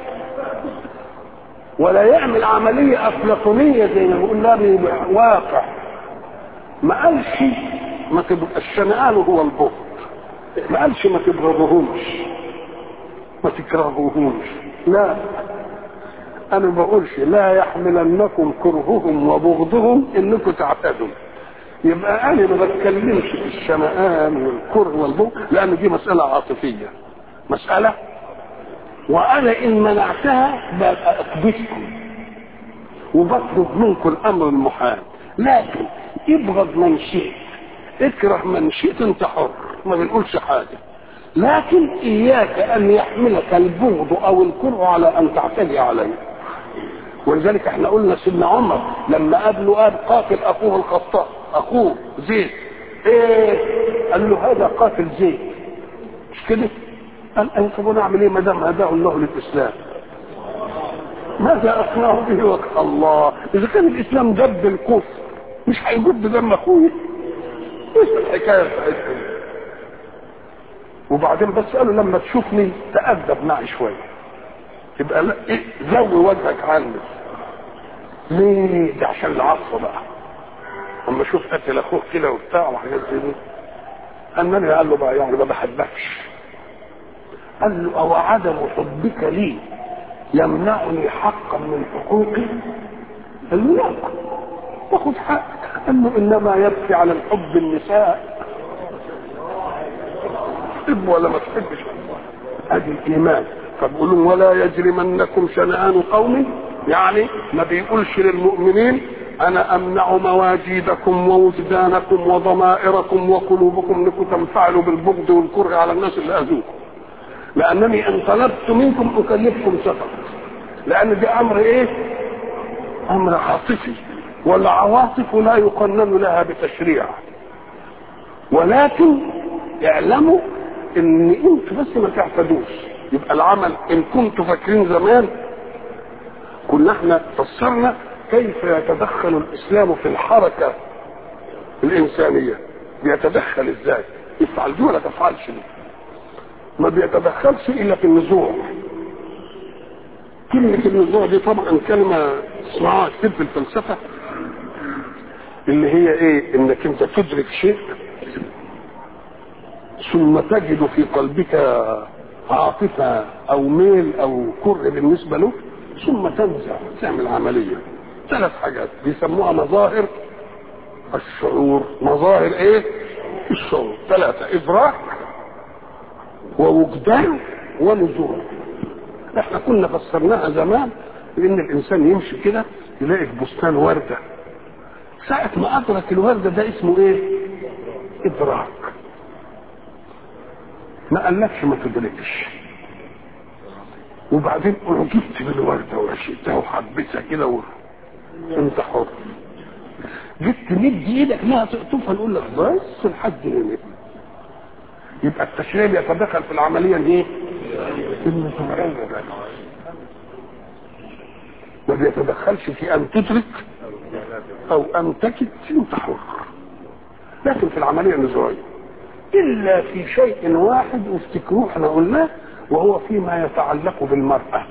ولا يعمل عملية أفلاطونية زي ما بيقول لا واقع ما قالش ما تبقى الشنآن هو البغض ما قالش ما تبغضوهمش ما تكرهوهمش لا انا ما بقولش لا يحملنكم كرههم وبغضهم انكم تعتدوا يبقى انا ما بتكلمش في الشنآن والكره والبغض لان دي مساله عاطفيه مساله وانا ان منعتها ببقى اثبتكم وبطلب منكم الامر المحال لكن ابغض من شئت اكره من شئت انت حر ما بنقولش حاجه لكن اياك ان يحملك البغض او الكره على ان تعتدي عليه ولذلك احنا قلنا سيدنا عمر لما قابله قال قاتل اخوه الخطاب اخوه زيد ايه قال له هذا قاتل زيد مش كده قال انا طب انا اعمل ايه ما دام هداه الله للاسلام ماذا اصنع به وقت الله اذا كان الاسلام جد الكفر مش هيجد دم اخويا ايش الحكايه بتاعتهم وبعدين بس قالوا لما تشوفني تأدب معي شويه يبقى لا إيه زوي وجهك عني ليه ده عشان العصر بقى اما اشوف قتل اخوه كده وبتاع وحاجات زي دي انني قال له بقى يعني ما بحبكش قال له او عدم حبك لي يمنعني حقا من حقوقي قال له لا تاخد حقك قال له انما يبكي على الحب النساء تحب ولا ما تحبش ادي الايمان فبيقولوا ولا يجرمنكم شنآن قوم يعني ما بيقولش للمؤمنين انا امنع مواجيدكم ووجدانكم وضمائركم وقلوبكم انكم تنفعلوا بالبغض والكره على الناس اللي اذوكم لانني ان طلبت منكم اكلفكم سفر لان ده امر ايه امر عاطفي والعواطف لا يقنن لها بتشريع ولكن اعلموا ان انتوا بس ما تعتدوش يبقى العمل ان كنتوا فاكرين زمان كنا احنا فسرنا كيف يتدخل الاسلام في الحركه الانسانيه بيتدخل ازاي افعل دي ولا تفعلش دي ما بيتدخلش الا في النزوع كلمة النزوع دي طبعا كلمة اسمها كتير في الفلسفة اللي هي ايه انك انت تدرك شيء ثم تجد في قلبك عاطفة او ميل او كره بالنسبة له ثم تنزع تعمل عملية ثلاث حاجات بيسموها مظاهر الشعور مظاهر ايه الشعور ثلاثة ادراك ووجدان ونزوع احنا كنا فسرناها زمان بان الانسان يمشي كده يلاقي في بستان ورده ساعة ما ادرك الورده ده اسمه ايه؟ ادراك ما قالكش ما تدركش وبعدين اعجبت بالورده ورشيتها وحبيتها كده و... انت حر جيت تمد ايدك لها تقطفها نقول لك بس لحد هنا يبقى التشريع بيتدخل في العمليه دي النزوعيه بقى ما بيتدخلش في ان تدرك او ان تجد انت حر لكن في العمليه النزوعيه الا في شيء واحد وافتكروه احنا قلناه وهو فيما يتعلق بالمراه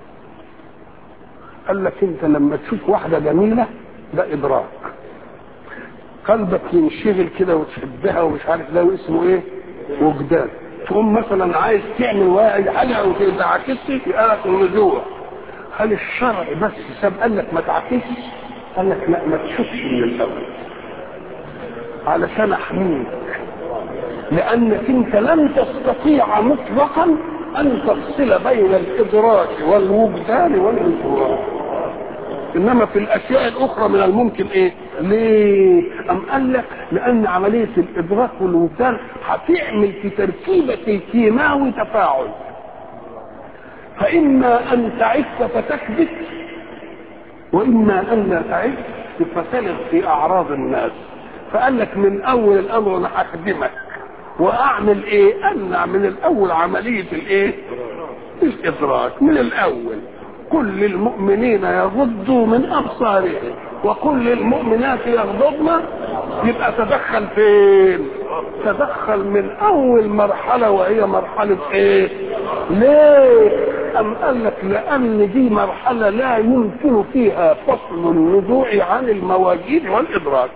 قال لك انت لما تشوف واحده جميله ده ادراك قلبك ينشغل كده وتحبها ومش عارف ده اسمه ايه وجدان تقوم مثلا عايز تعمل واحد حاجه او تعكسش يبقى لك النزوع هل الشرع بس ساب قال لك ما تعكسش قال لك لا ما تشوفش من الاول علشان احميك لانك انت لن تستطيع مطلقا ان تفصل بين الادراك والوجدان والانفراد انما في الاشياء الاخرى من الممكن ايه ليه ام قال لك لان عمليه الادراك والوجدان هتعمل في تركيبه الكيماوي تفاعل فاما ان تعف فتكبت واما ان لا تعف فتلغ في اعراض الناس فقال لك من اول الامر انا هخدمك واعمل ايه امنع من الاول عمليه الايه الادراك من الاول كل المؤمنين يغضوا من ابصارهم وكل المؤمنات يغضضن يبقى تدخل فين تدخل من اول مرحله وهي مرحله ايه ليه ام قال لك لان دي مرحله لا يمكن فيها فصل النزوع عن المواجيد والادراك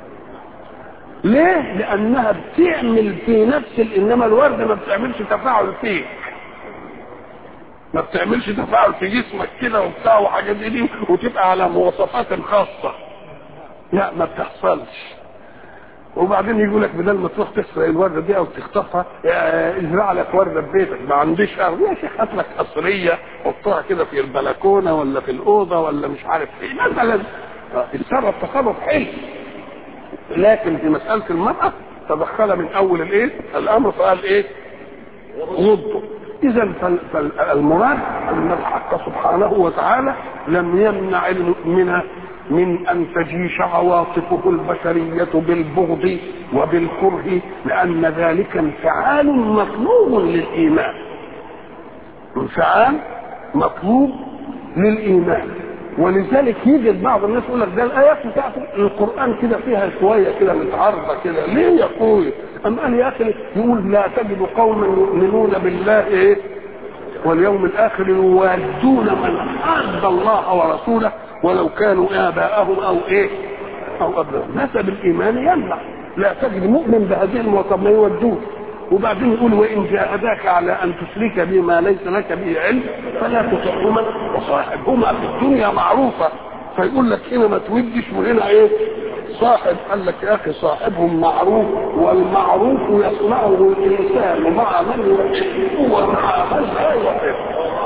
ليه لانها بتعمل في نفس انما الورده ما بتعملش تفاعل فيك ما بتعملش تفاعل في جسمك كده وبتاع وحاجات زي دي وتبقى على مواصفات خاصه لا ما بتحصلش وبعدين يقول لك بدل ما تروح تسرق الورده دي او تخطفها ازرع لك ورده في بيتك ما عنديش ارض يا شيخ هات لك قصريه حطها كده في البلكونه ولا في الاوضه ولا مش عارف ايه مثلا اتصرف تصرف حلو لكن في مساله المراه تدخل من اول الايه الامر فقال ايه ضده اذا فالمراد ان الحق سبحانه وتعالى لم يمنع المؤمن من ان تجيش عواطفه البشريه بالبغض وبالكره لان ذلك انفعال مطلوب للايمان انفعال مطلوب للايمان ولذلك يجد بعض الناس يقول لك ده الايات بتاعت القران كده فيها شويه كده متعارضه كده ليه يا اخوي؟ ام قال يا اخي يقول لا تجد قوما يؤمنون بالله ايه؟ واليوم الاخر يوادون من حاد الله ورسوله ولو كانوا اباءهم او ايه؟ او ابنائهم نسب الايمان يمنع لا تجد مؤمن بهذه المواصفات ما يودوه وبعدين يقول وان جاهداك على ان تشرك بما ليس لك به علم فلا تطعهما وصاحبهما في الدنيا معروفه فيقول لك هنا ما تودش وهنا ايه صاحب قال لك يا اخي صاحبهم معروف والمعروف يصنعه الانسان مع من يحبه ومع من لا يحبه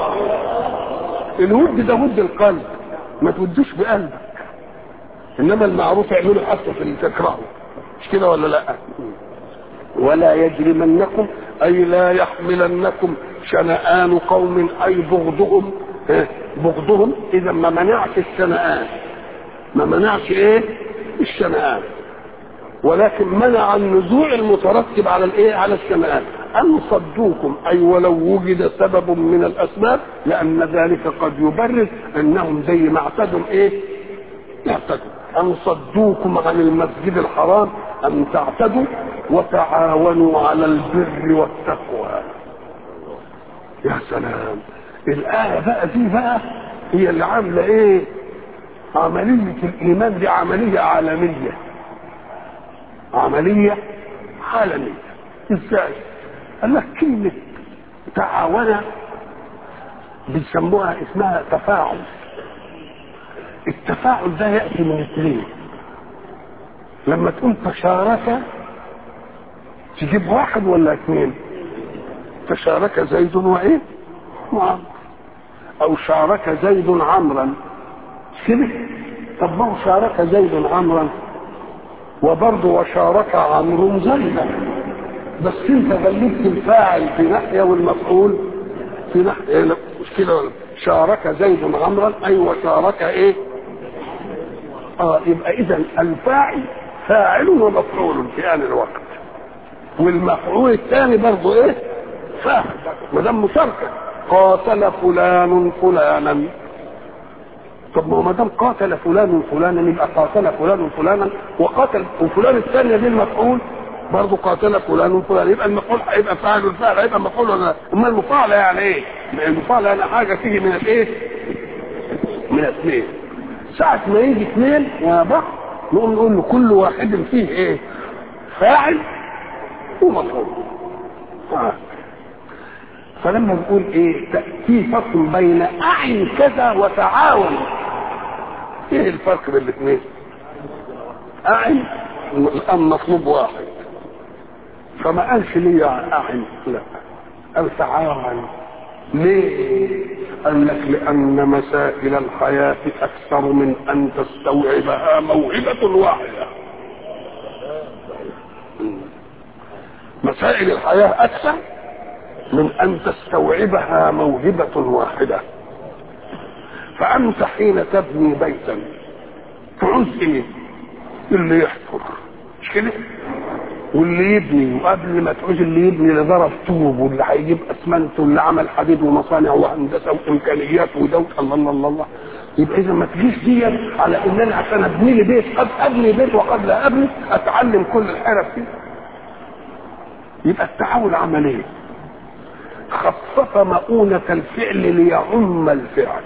الود ده ود القلب ما تودوش بقلبك انما المعروف اعمله حتى في اللي تكرهه مش كده ولا لا ولا يجرمنكم اي لا يحملنكم شنآن قوم اي بغضهم بغضهم اذا ما منعش الشنآن ما منعش ايه الشنآن ولكن منع النزوع المترتب على الايه على الشنآن ان صدوكم اي ولو وجد سبب من الاسباب لان ذلك قد يبرر انهم زي ما اعتدوا ايه يعتدوا ان صدوكم عن المسجد الحرام ان تعتدوا وتعاونوا على البر والتقوى يا سلام الآية بقى دي بقى هي اللي عاملة ايه عملية الإيمان دي عملية عالمية عملية عالمية ازاي قال لك كلمة تعاون بيسموها اسمها تفاعل التفاعل ده يأتي من اثنين لما تقول تشارك تجيب واحد ولا اثنين تشارك زيد وايه وعمر او شارك زيد عمرا كده طب ما هو شارك زيد عمرا وبرضه وشارك عمرو زيدا بس انت غلبت الفاعل في ناحيه والمفعول في ناحيه مش كده شارك زيد عمرا اي وشارك ايه اه يبقى اذا الفاعل فاعل ومفعول في آن الوقت والمفعول الثاني برضه ايه فاعل ما دام مشاركه قاتل فلان فلانا طب ما هو ما دام قاتل فلان فلانا يبقى قاتل فلان فلانا وقاتل وفلان الثانيه دي المفعول برضه قاتل فلان فلان يبقى المفعول هيبقى فاعل والفاعل هيبقى مفعول ولا اما المفاعله يعني ايه؟ المفاعله يعني حاجه تيجي من الايه؟ من اثنين ساعة ما يجي اثنين يا بعض نقوم نقول له كل واحد فيه ايه؟ فاعل ومفعول آه. فلما نقول ايه في فرق بين اعن كذا وتعاون ايه الفرق بين الاثنين اعن الان مطلوب واحد فما قالش لي اعن لا قال تعاون ليه قال لك لان مسائل الحياه اكثر من ان تستوعبها موهبه واحده مسائل الحياه اكثر من ان تستوعبها موهبه واحده فانت حين تبني بيتا تعوز ايه اللي يحفر مش كده واللي يبني وقبل ما تعوز اللي يبني اللي ضرب طوب واللي هيجيب اسمنت واللي عمل حديد ومصانع وهندسه وامكانيات ودوله الله الله الله, الله. يبقى اذا ما تجيش دي على ان انا عشان ابني لي بيت قد ابني بيت وقد لا ابني اتعلم كل الحرف فيه يبقى التعاون عمليه خفف مؤونة الفعل ليعم الفعل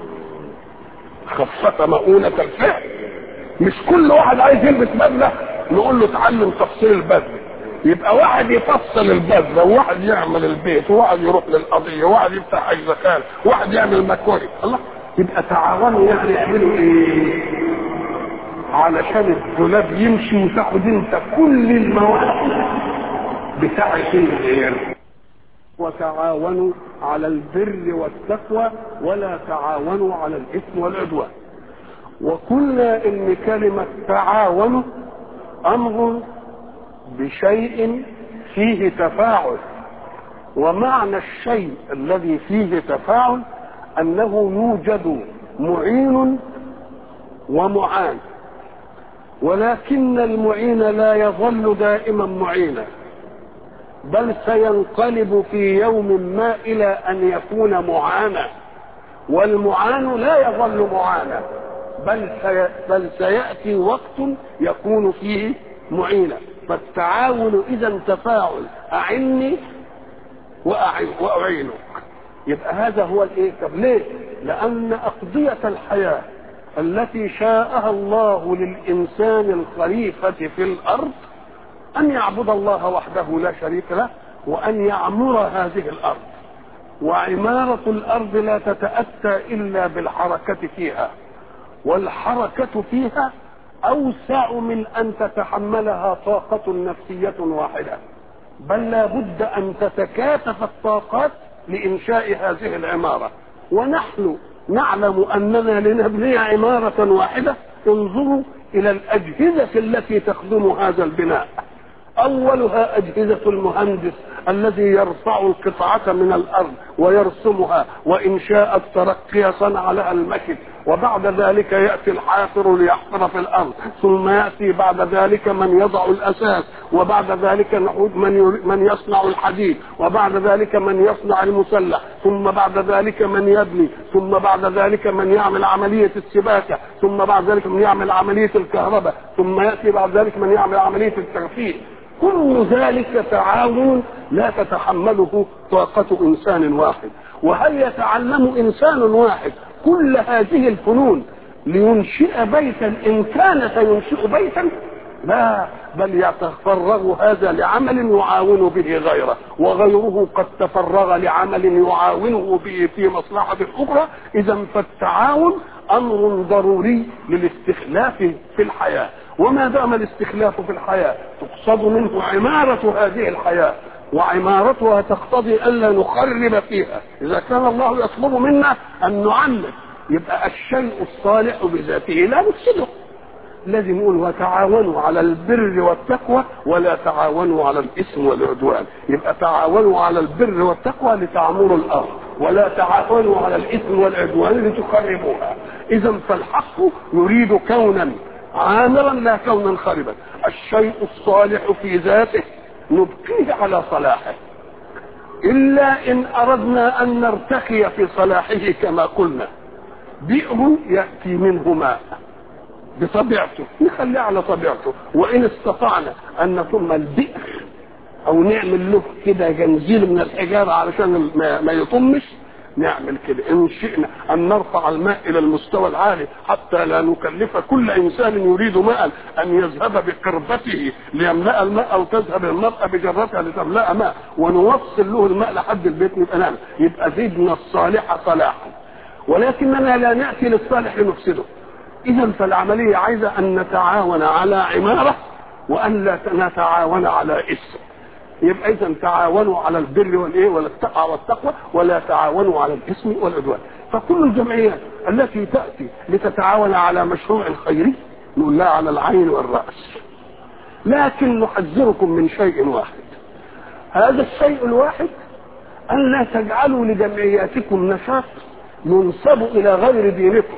خفف مؤونة الفعل مش كل واحد عايز يلبس بدلة نقول له اتعلم تفصيل البدلة يبقى واحد يفصل البدلة وواحد يعمل البيت وواحد يروح للقضية وواحد يفتح حجز خال وواحد يعمل مكوي الله يبقى تعاونوا يعني يعملوا ايه علشان الدولاب يمشي وتاخد انت كل المواقف بتاعت الغير وتعاونوا على البر والتقوى ولا تعاونوا على الاثم والعدوان وقلنا ان كلمه تعاونوا امر بشيء فيه تفاعل ومعنى الشيء الذي فيه تفاعل انه يوجد معين ومعان ولكن المعين لا يظل دائما معينا بل سينقلب في يوم ما الى ان يكون معانا والمعان لا يظل معانا بل سي... بل سياتي وقت يكون فيه معينا فالتعاون اذا تفاعل اعني واعينك يبقى هذا هو الايه طب ليه لان اقضيه الحياه التي شاءها الله للانسان الخليفه في الارض ان يعبد الله وحده لا شريك له وان يعمر هذه الارض وعماره الارض لا تتاتى الا بالحركه فيها والحركه فيها اوسع من ان تتحملها طاقه نفسيه واحده بل لا بد ان تتكاتف الطاقات لانشاء هذه العماره ونحن نعلم اننا لنبني عماره واحده انظروا الى الاجهزه التي تخدم هذا البناء اولها اجهزه المهندس الذي يرفع القطعه من الارض ويرسمها وان شاء الترقي صنع لها المكن وبعد ذلك ياتي الحافر ليحفر في الارض ثم ياتي بعد ذلك من يضع الاساس وبعد ذلك نعود من من يصنع الحديد وبعد ذلك من يصنع المسلح ثم بعد ذلك من يبني ثم بعد ذلك من يعمل عمليه السباكه ثم بعد ذلك من يعمل عمليه الكهرباء ثم ياتي بعد ذلك من يعمل عمليه الترفيه كل ذلك تعاون لا تتحمله طاقة إنسان واحد وهل يتعلم إنسان واحد كل هذه الفنون لينشئ بيتا إن كان سينشئ بيتا لا بل يتفرغ هذا لعمل يعاون به غيره وغيره قد تفرغ لعمل يعاونه به في مصلحة أخرى إذا فالتعاون أمر ضروري للاستخلاف في الحياة وما دام الاستخلاف في الحياة تقصد منه عمارة هذه الحياة وعمارتها تقتضي ألا نخرب فيها إذا كان الله يطلب منا أن نعمر يبقى الشيء الصالح بذاته لا نفسده لازم يقول وتعاونوا على البر والتقوى ولا تعاونوا على الاثم والعدوان يبقى تعاونوا على البر والتقوى لتعمروا الارض ولا تعاونوا على الاثم والعدوان لتخربوها اذا فالحق يريد كونا عامرا لا كونا خربا الشيء الصالح في ذاته نبقيه على صلاحه الا ان اردنا ان نرتقي في صلاحه كما قلنا بئر ياتي منه ماء بطبيعته نخليه على طبيعته وان استطعنا ان نتم البئر او نعمل له كده جنزير من الحجاره علشان ما يطمش نعمل كده ان شئنا ان نرفع الماء الى المستوى العالي حتى لا نكلف كل انسان يريد ماء ان يذهب بقربته ليملا الماء او تذهب المراه بجرتها لتملا ماء ونوصل له الماء لحد البيت نبقى نعمل يبقى زدنا الصالح صلاحا ولكننا لا ناتي للصالح لنفسده اذا فالعمليه عايزه ان نتعاون على عماره وان لا نتعاون على اسم يبقى اذا تعاونوا على البر والايه والتقوى والتقوى ولا تعاونوا على الاثم والعدوان فكل الجمعيات التي تاتي لتتعاون على مشروع خيري نقول لها على العين والراس لكن نحذركم من شيء واحد هذا الشيء الواحد ان لا تجعلوا لجمعياتكم نشاط ينسب الى غير دينكم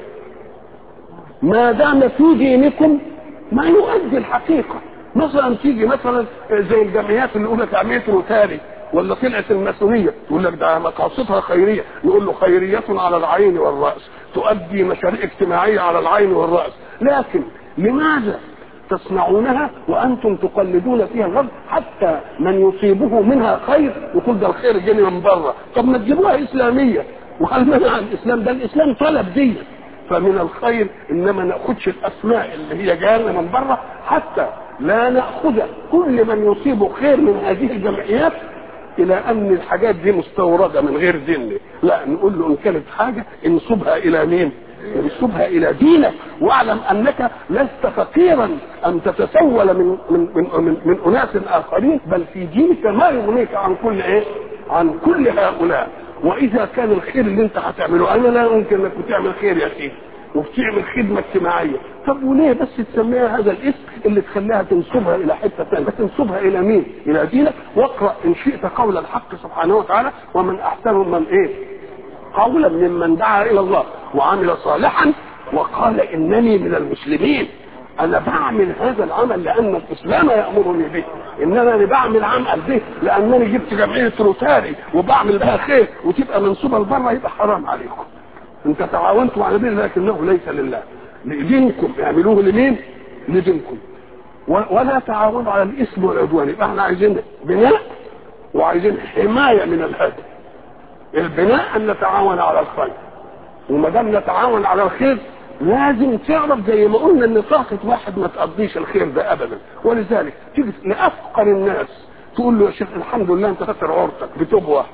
ما دام في دينكم ما يؤدي الحقيقه مثلا تيجي مثلا زي الجمعيات اللي يقول لك جمعيه روتاري ولا طلعت الماسونيه يقول لك ده مقاصدها خيريه نقول له خيريه على العين والراس تؤدي مشاريع اجتماعيه على العين والراس لكن لماذا تصنعونها وانتم تقلدون فيها الغرب حتى من يصيبه منها خير يقول ده الخير جاني من بره طب ما تجيبوها اسلاميه وهل منع الاسلام ده الاسلام طلب دي فمن الخير انما ناخدش الاسماء اللي هي جايه من بره حتى لا ناخذ كل من يصيب خير من هذه الجمعيات الى ان الحاجات دي مستورده من غير دين لا نقول له ان كانت حاجه انسبها الى مين انسبها الى دينك واعلم انك لست فقيرا ان تتسول من من من, من, من اناس اخرين بل في دينك ما يغنيك عن كل ايه عن كل هؤلاء واذا كان الخير اللي انت هتعمله انا لا يمكن انك تعمل خير يا سيدي وبتعمل خدمه اجتماعيه طب وليه بس تسميها هذا الاسم اللي تخليها تنسبها الى حته ثانيه تنسبها الى مين الى دينك واقرا ان شئت قول الحق سبحانه وتعالى ومن احسن من ايه قولا ممن دعا الى الله وعمل صالحا وقال انني من المسلمين انا بعمل هذا العمل لان الاسلام يامرني به انما انا بعمل عمل به لانني جبت جمعيه روتاري وبعمل بها خير وتبقى منسوبه لبره يبقى حرام عليكم انت تعاونتم على دين لكنه ليس لله لدينكم اعملوه لمين لدينكم ولا تعاونوا على الاثم والعدوان يبقى احنا عايزين بناء وعايزين حمايه من الهدم البناء ان نتعاون على الخير وما دام نتعاون على الخير لازم تعرف زي ما قلنا ان طاقه واحد ما تقضيش الخير ده ابدا ولذلك تيجي لافقر الناس تقول له يا شيخ الحمد لله انت فاكر عورتك بتوب واحد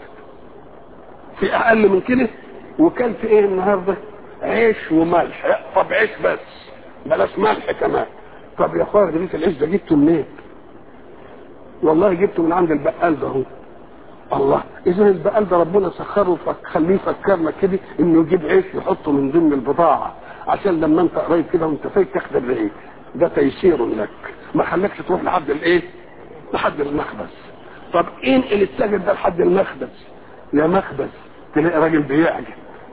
في اقل من كده وكلت ايه النهارده عيش وملح طب عيش بس بلاش ملح كمان طب يا اخويا رغيف العيش ده جبته منين والله جبته من عند البقال ده هو الله اذا البقال ده ربنا سخره خليه يفكرنا كده انه يجيب عيش يحطه من ضمن البضاعه عشان لما انت قريب كده وانت فايت تاخد العيش ده تيسير لك ما خلكش تروح لحد الايه لحد المخبز طب انقل التاجر ده لحد المخبز يا مخبز تلاقي راجل بيعجب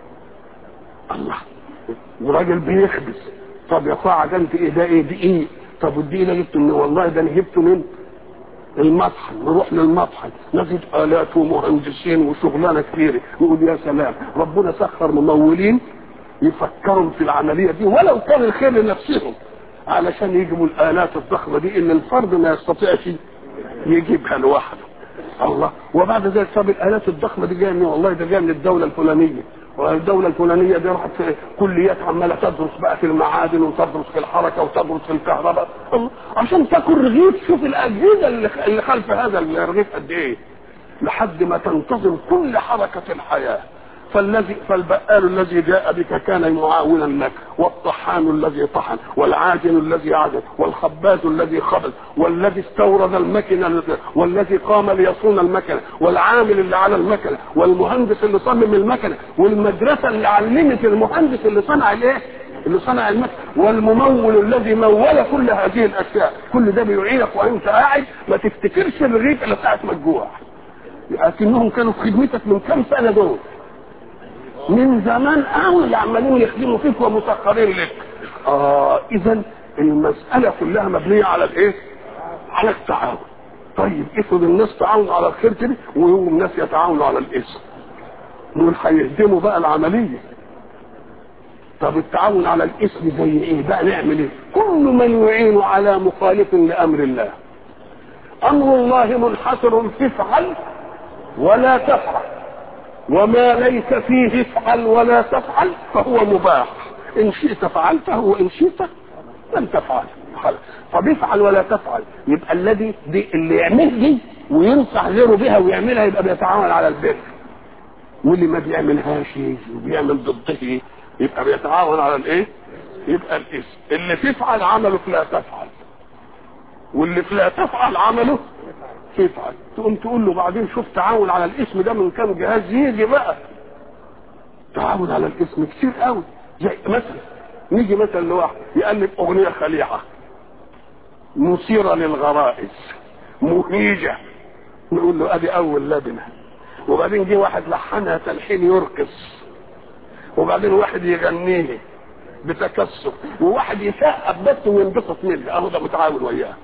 الله وراجل بيخبز طب يا قاعة ده انت ايه ده ايه دقيق طب والدقيق ده جبته من والله ده انا جبته من المطحن نروح للمطحن نجد آلات ومهندسين وشغلانة كثيرة يقول يا سلام ربنا سخر ممولين يفكروا في العملية دي ولو كان الخير لنفسهم علشان يجيبوا الآلات الضخمة دي إن الفرد ما يستطيعش يجيبها لوحده الله وبعد ذلك طب الآلات الضخمة دي جاية من والله ده جاية من الدولة الفلانية والدولة الفلانية دي راحت في كليات عمالة تدرس بقى في المعادن وتدرس في الحركة وتدرس في الكهرباء عشان تاكل رغيف شوف الأجهزة اللي خلف هذا الرغيف قد إيه لحد ما تنتظم كل حركة الحياة فالذي فالبقال الذي جاء بك كان معاونا لك والطحان الذي طحن والعاجن الذي عجن والخباز الذي خبز والذي استورد المكنه والذي قام ليصون المكنه والعامل اللي على المكنه والمهندس اللي صمم المكنه والمدرسه اللي علمت المهندس اللي صنع الايه؟ اللي صنع المكنه والممول الذي مول كل هذه الاشياء كل ده بيعينك وانت قاعد ما تفتكرش الرغيف الا ساعه ما تجوع لكنهم كانوا في خدمتك من كم سنه دول من زمان قوي عمالين يخدموا فيك ومسخرين لك اه اذا المساله كلها مبنيه على الايه على التعاون طيب افرض الناس تعاونوا على الخير كده ويقوموا الناس يتعاونوا على الاسم دول هيهدموا بقى العمليه طب التعاون على الاسم زي ايه بقى نعمل ايه كل من يعين على مخالف لامر الله امر الله منحصر في افعل ولا تفعل وما ليس فيه افعل ولا تفعل فهو مباح ان شئت فعلته وان شئت لم تفعل طب افعل ولا تفعل يبقى الذي دي اللي يعمل دي وينصح غيره بها ويعملها يبقى بيتعاون على البر واللي ما بيعملهاش وبيعمل ضده يبقى بيتعاون على الايه يبقى الاسم اللي تفعل عمله لا تفعل واللي لا تفعل عمله تفعل تقوم تقول له بعدين شوف تعاون على الاسم ده من كام جهاز يجي بقى تعاون على الاسم كتير قوي زي مثلا نيجي مثلا لواحد يقلب اغنيه خليعه مثيره للغرائز مهيجه نقول له ادي اول لبنه وبعدين جه واحد لحنها تلحين يرقص وبعدين واحد يغنيه بتكسر وواحد يسقف بس وينبسط منه اهو ده متعاون وياه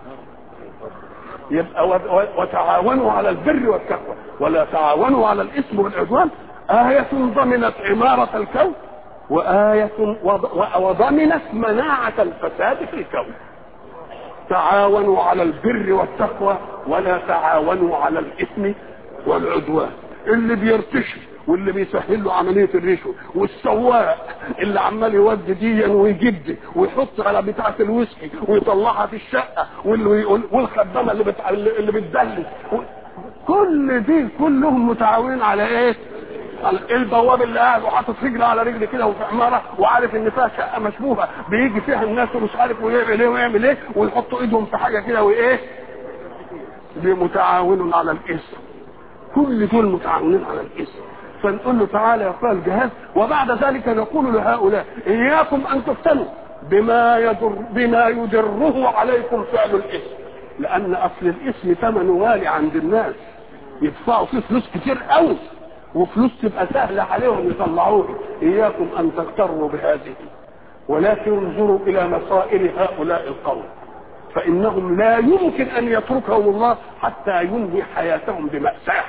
يبقى وتعاونوا على البر والتقوى ولا تعاونوا على الاثم والعدوان آية ضمنت عمارة الكون وآية وضمنت مناعة الفساد في الكون تعاونوا على البر والتقوى ولا تعاونوا على الاثم والعدوان اللي بيرتشي واللي بيسهل له عمليه الرشوه والسواق اللي عمال يودي ديا ويجيب دي ويحط على بتاعه الويسكي ويطلعها في الشقه واللي والخدامه اللي بتع... اللي بتدلس كل دي كلهم متعاونين على ايه؟ على البواب اللي قاعد وحاطط رجل على رجل كده وفي عماره وعارف ان فيها شقه مشبوهه بيجي فيها الناس ومش عارف ويعمل ايه ويعمل ايه ويحطوا ايدهم في حاجه كده وايه؟ دي متعاونون على الاسم كل دول متعاونين على الاسم فنقول له تعالى يا اخويا الجهاد وبعد ذلك نقول لهؤلاء اياكم ان تفتنوا بما يضر بما يدره عليكم فعل الاثم لان اصل الاثم ثمنه غالي عند الناس يدفعوا فيه فلوس كتير قوي وفلوس تبقى سهله عليهم يطلعوها اياكم ان تغتروا بهذه ولكن انظروا الى مصائر هؤلاء القوم فانهم لا يمكن ان يتركهم الله حتى ينهي حياتهم بماساه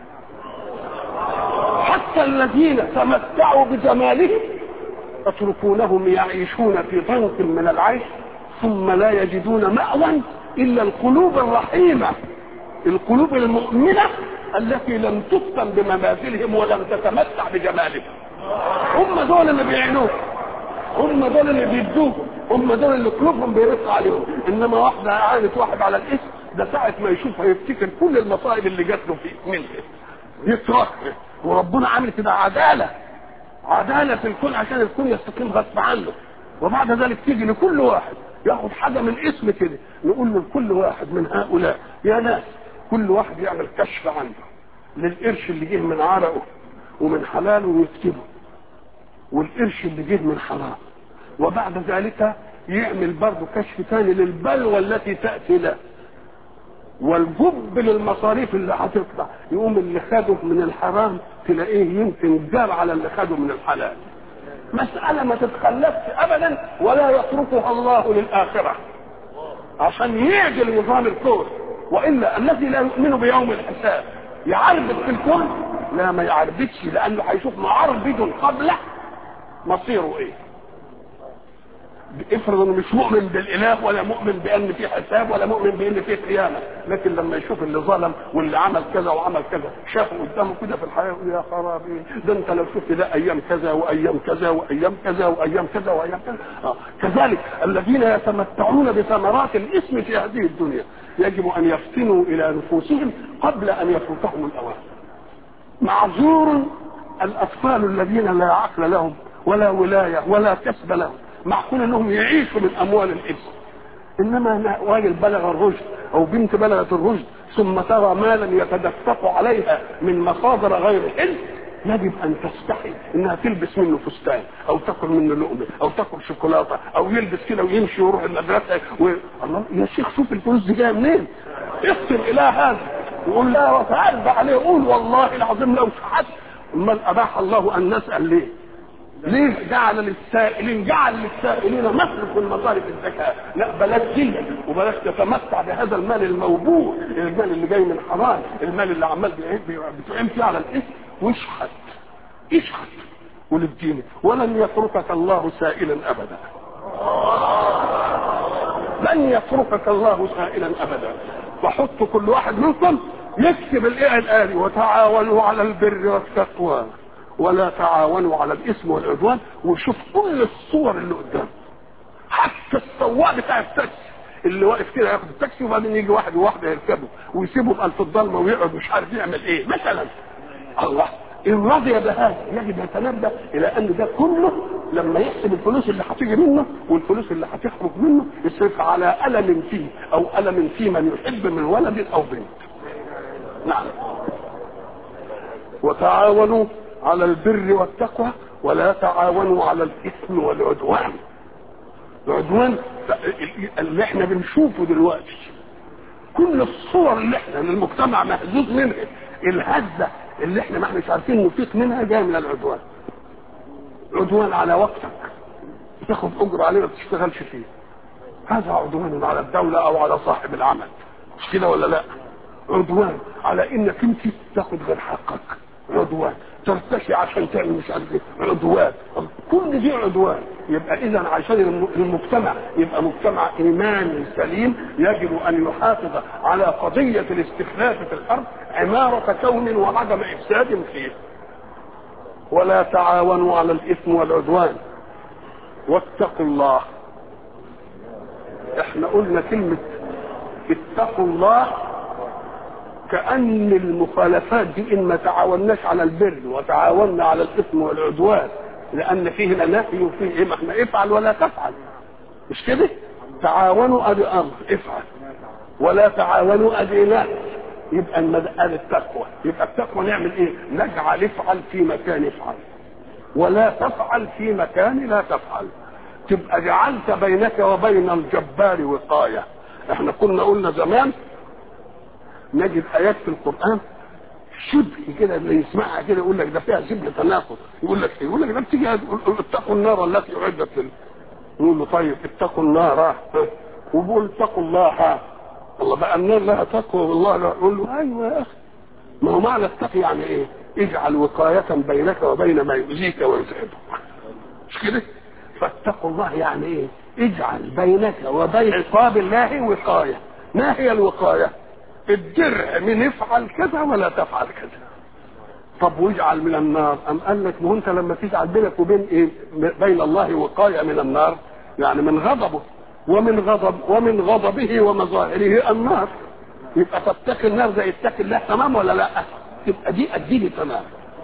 حتى الذين تمتعوا بجمالهم تتركونهم يعيشون في ضنك من العيش ثم لا يجدون مأوى إلا القلوب الرحيمة القلوب المؤمنة التي لم تفتن بمماثلهم ولم تتمتع بجمالهم هم دول اللي بيعينوك هم دول اللي بيدوهم هم دول اللي قلوبهم بيرق عليهم انما واحده اعانت واحد على الاسم ده ساعه ما يشوفها يفتكر كل المصائب اللي جات له في منه يترك وربنا عامل كده عداله عداله في الكون عشان الكون يستقيم غصب عنه وبعد ذلك تيجي لكل واحد ياخد حاجه من اسم كده نقول له لكل واحد من هؤلاء يا ناس كل واحد يعمل كشف عنده للقرش اللي جه من عرقه ومن حلاله ويكتبه والقرش اللي جه من حرام وبعد ذلك يعمل برضه كشف ثاني للبلوى التي تاتي له والجب للمصاريف اللي هتطلع يقوم اللي خده من الحرام تلاقيه يمكن جار على اللي خده من الحلال مسألة ما تتخلفش أبدا ولا يتركها الله للآخرة عشان يعدل نظام الكون وإلا الذي لا يؤمن بيوم الحساب يعربد في الكون لا ما يعربدش لأنه هيشوف معربد قبله مصيره إيه افرض انه مش مؤمن بالاله ولا مؤمن بان في حساب ولا مؤمن بان في قيامه لكن لما يشوف اللي ظلم واللي عمل كذا وعمل كذا شافه قدامه كده في الحياه يقول يا خرابي ده انت لو شفت ده ايام كذا وايام كذا وايام كذا وايام كذا وايام كذا آه. كذلك الذين يتمتعون بثمرات الاسم في هذه الدنيا يجب ان يفتنوا الى نفوسهم قبل ان يفوتهم الاوان معذور الاطفال الذين لا عقل لهم ولا ولايه ولا كسب لهم معقول انهم يعيشوا من اموال الابن انما راجل بلغ الرشد او بنت بلغت الرشد ثم ترى مالا يتدفق عليها من مصادر غير حل يجب ان تستحي انها تلبس منه فستان او تاكل منه لقمه او تاكل شوكولاته او يلبس كده ويمشي ويروح المدرسه و... الله يا شيخ شوف الفلوس دي جايه منين؟ اقسم الى هذا وقول لا وتعرض عليه قول والله العظيم لو شحت امال اباح الله ان نسال ليه؟ ليه جعل للسائلين جعل للسائلين مصرف من مصارف الزكاه لا بلاش دي وبلاش تتمتع بهذا المال الموبوء المال اللي جاي من حرام المال اللي عمال بتعين فيه على الاسم واشحت اشحت وللدين ولن يتركك الله سائلا ابدا لن يتركك الله سائلا ابدا وحط كل واحد منكم يكتب الايه الآلي وتعاونوا على البر والتقوى ولا تعاونوا على الاثم والعدوان وشوف كل الصور اللي قدام حتى السواق بتاع التاكسي اللي واقف كده ياخد التاكسي وبعدين يجي واحد وواحده يركبه ويسيبه بقى في الضلمه ويقعد مش عارف يعمل ايه مثلا الله ان رضي بهذا يجب يتنبه الى ان ده كله لما يحسب الفلوس اللي هتيجي منه والفلوس اللي هتخرج منه يصرف على الم فيه او الم في من يحب من ولد او بنت نعم وتعاونوا على البر والتقوى ولا تعاونوا على الاثم والعدوان العدوان اللي احنا بنشوفه دلوقتي كل الصور اللي احنا المجتمع مهزوز منها الهزه اللي احنا ما احناش عارفين نفيق منها جايه من العدوان عدوان على وقتك بتاخد اجر عليه ما بتشتغلش فيه هذا عدوان على الدوله او على صاحب العمل مش كده ولا لا عدوان على انك انت تاخد غير حقك عدوان ترتشي عشان تعمل مش عارف ايه عدوان كل دي عدوان يبقى اذا عشان المجتمع يبقى مجتمع ايماني سليم يجب ان يحافظ على قضيه الاستخلاف في الارض عماره كون وعدم افساد فيه ولا تعاونوا على الاثم والعدوان واتقوا الله احنا قلنا كلمه اتقوا الله كأن المخالفات دي إن ما تعاوناش على البر وتعاوننا على الإثم والعدوان لأن فيه نفي وفيه إيه ما احنا افعل ولا تفعل مش كده؟ تعاونوا أدي أمر افعل ولا تعاونوا أدي نهي يبقى المدقال التقوى يبقى التقوى نعمل ايه نجعل افعل في مكان افعل ولا تفعل في مكان لا تفعل تبقى جعلت بينك وبين الجبار وقاية احنا كنا قلنا زمان نجد ايات في القرآن شبه كده اللي يسمعها كده يقول لك ده فيها شبه تناقض يقول لك ايه يقول لك ده بتيجي اتقوا النار التي اعدت لل نقول له طيب اتقوا النار وبقول اتقوا الله الله بقى النار لها تقوى والله لا يقول له ايوه يا اخي ما هو معنى التقي يعني ايه؟ اجعل وقاية بينك وبين ما يؤذيك ويتعبك مش كده؟ فاتقوا الله يعني ايه؟ اجعل بينك وبين عقاب الله وقاية ما هي الوقاية؟ الدرع من افعل كذا ولا تفعل كذا طب واجعل من النار ام قال لك ما هو انت لما تجعل بينك وبين ايه بين الله وقايه من النار يعني من غضبه ومن غضب ومن غضبه ومظاهره النار يبقى تتقي النار زي اتقي الله تمام ولا لا تبقى دي اديني تمام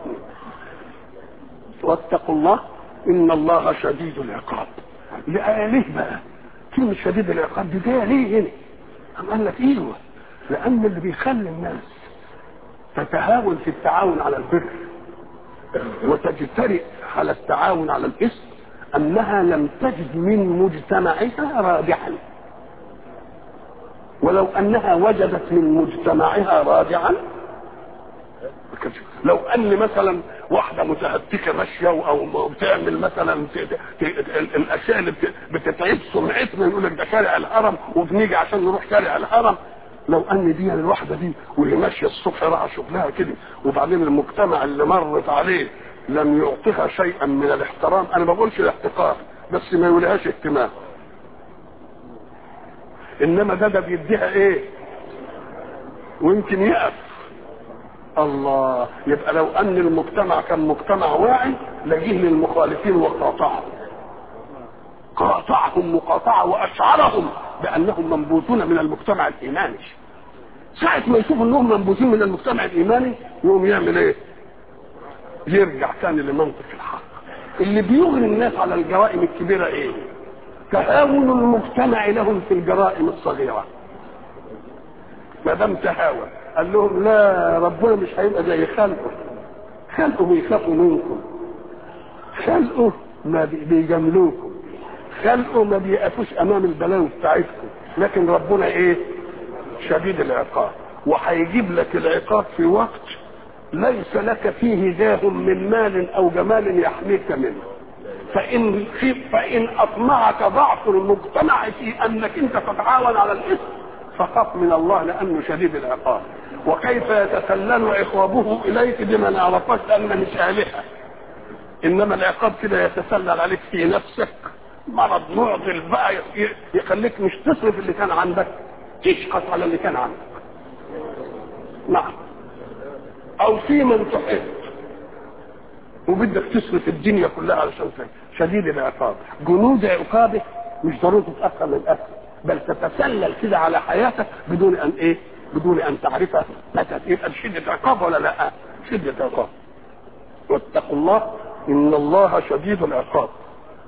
واتقوا الله ان الله شديد العقاب ليه بقى كلمة شديد العقاب دي جاية ليه هنا؟ أم قال لك ايوه لأن اللي بيخلي الناس تتهاون في التعاون على البر وتجترئ على التعاون على الإثم أنها لم تجد من مجتمعها رادعا ولو أنها وجدت من مجتمعها رادعا لو ان مثلا واحده متهتكه ماشيه او بتعمل مثلا الاشياء اللي بتتعب سمعتنا يقول لك ده شارع الهرم وبنيجي عشان نروح شارع الهرم لو ان دي الواحده دي وهي ماشيه الصبح راح شغلها كده وبعدين المجتمع اللي مرت عليه لم يعطيها شيئا من الاحترام انا ما بقولش الاحتقار بس ما يوليهاش اهتمام انما ده ده بيديها ايه ويمكن يقف الله يبقى لو ان المجتمع كان مجتمع واعي لجيه للمخالفين وقاطعهم قاطعهم مقاطعه واشعرهم بانهم منبوذون من المجتمع الايماني ساعة ما يشوف انهم منبوذين من المجتمع الايماني يقوم يعمل ايه؟ يرجع تاني لمنطق الحق اللي بيغري الناس على الجرائم الكبيرة ايه؟ تهاون المجتمع لهم في الجرائم الصغيرة ما دام تهاون قال لهم لا ربنا مش هيبقى زي خلقه خلقه بيخافوا منكم خلقه ما بيجاملوكم خلقه ما بيقفوش امام البلاوي بتاعتكم لكن ربنا ايه شديد العقاب وهيجيب لك العقاب في وقت ليس لك فيه جاه من مال او جمال يحميك منه فان فان اطمعك ضعف المجتمع في انك انت تتعاون على الاثم فخاف من الله لانه شديد العقاب وكيف يتسلل عقابه اليك بما نعرفش ان مش الهه انما العقاب كده يتسلل عليك في نفسك مرض معضل بقى يخليك مش تصرف اللي كان عندك تشقص على اللي كان عندك نعم او في من تحب وبدك تصرف الدنيا كلها علشان شديد العقاب جنود عقابه مش ضروري تتاخر للاخر بل تتسلل كده على حياتك بدون ان ايه بدون ان تعرفها متى يبقى شده عقاب ولا لا شده عقاب واتقوا الله ان الله شديد العقاب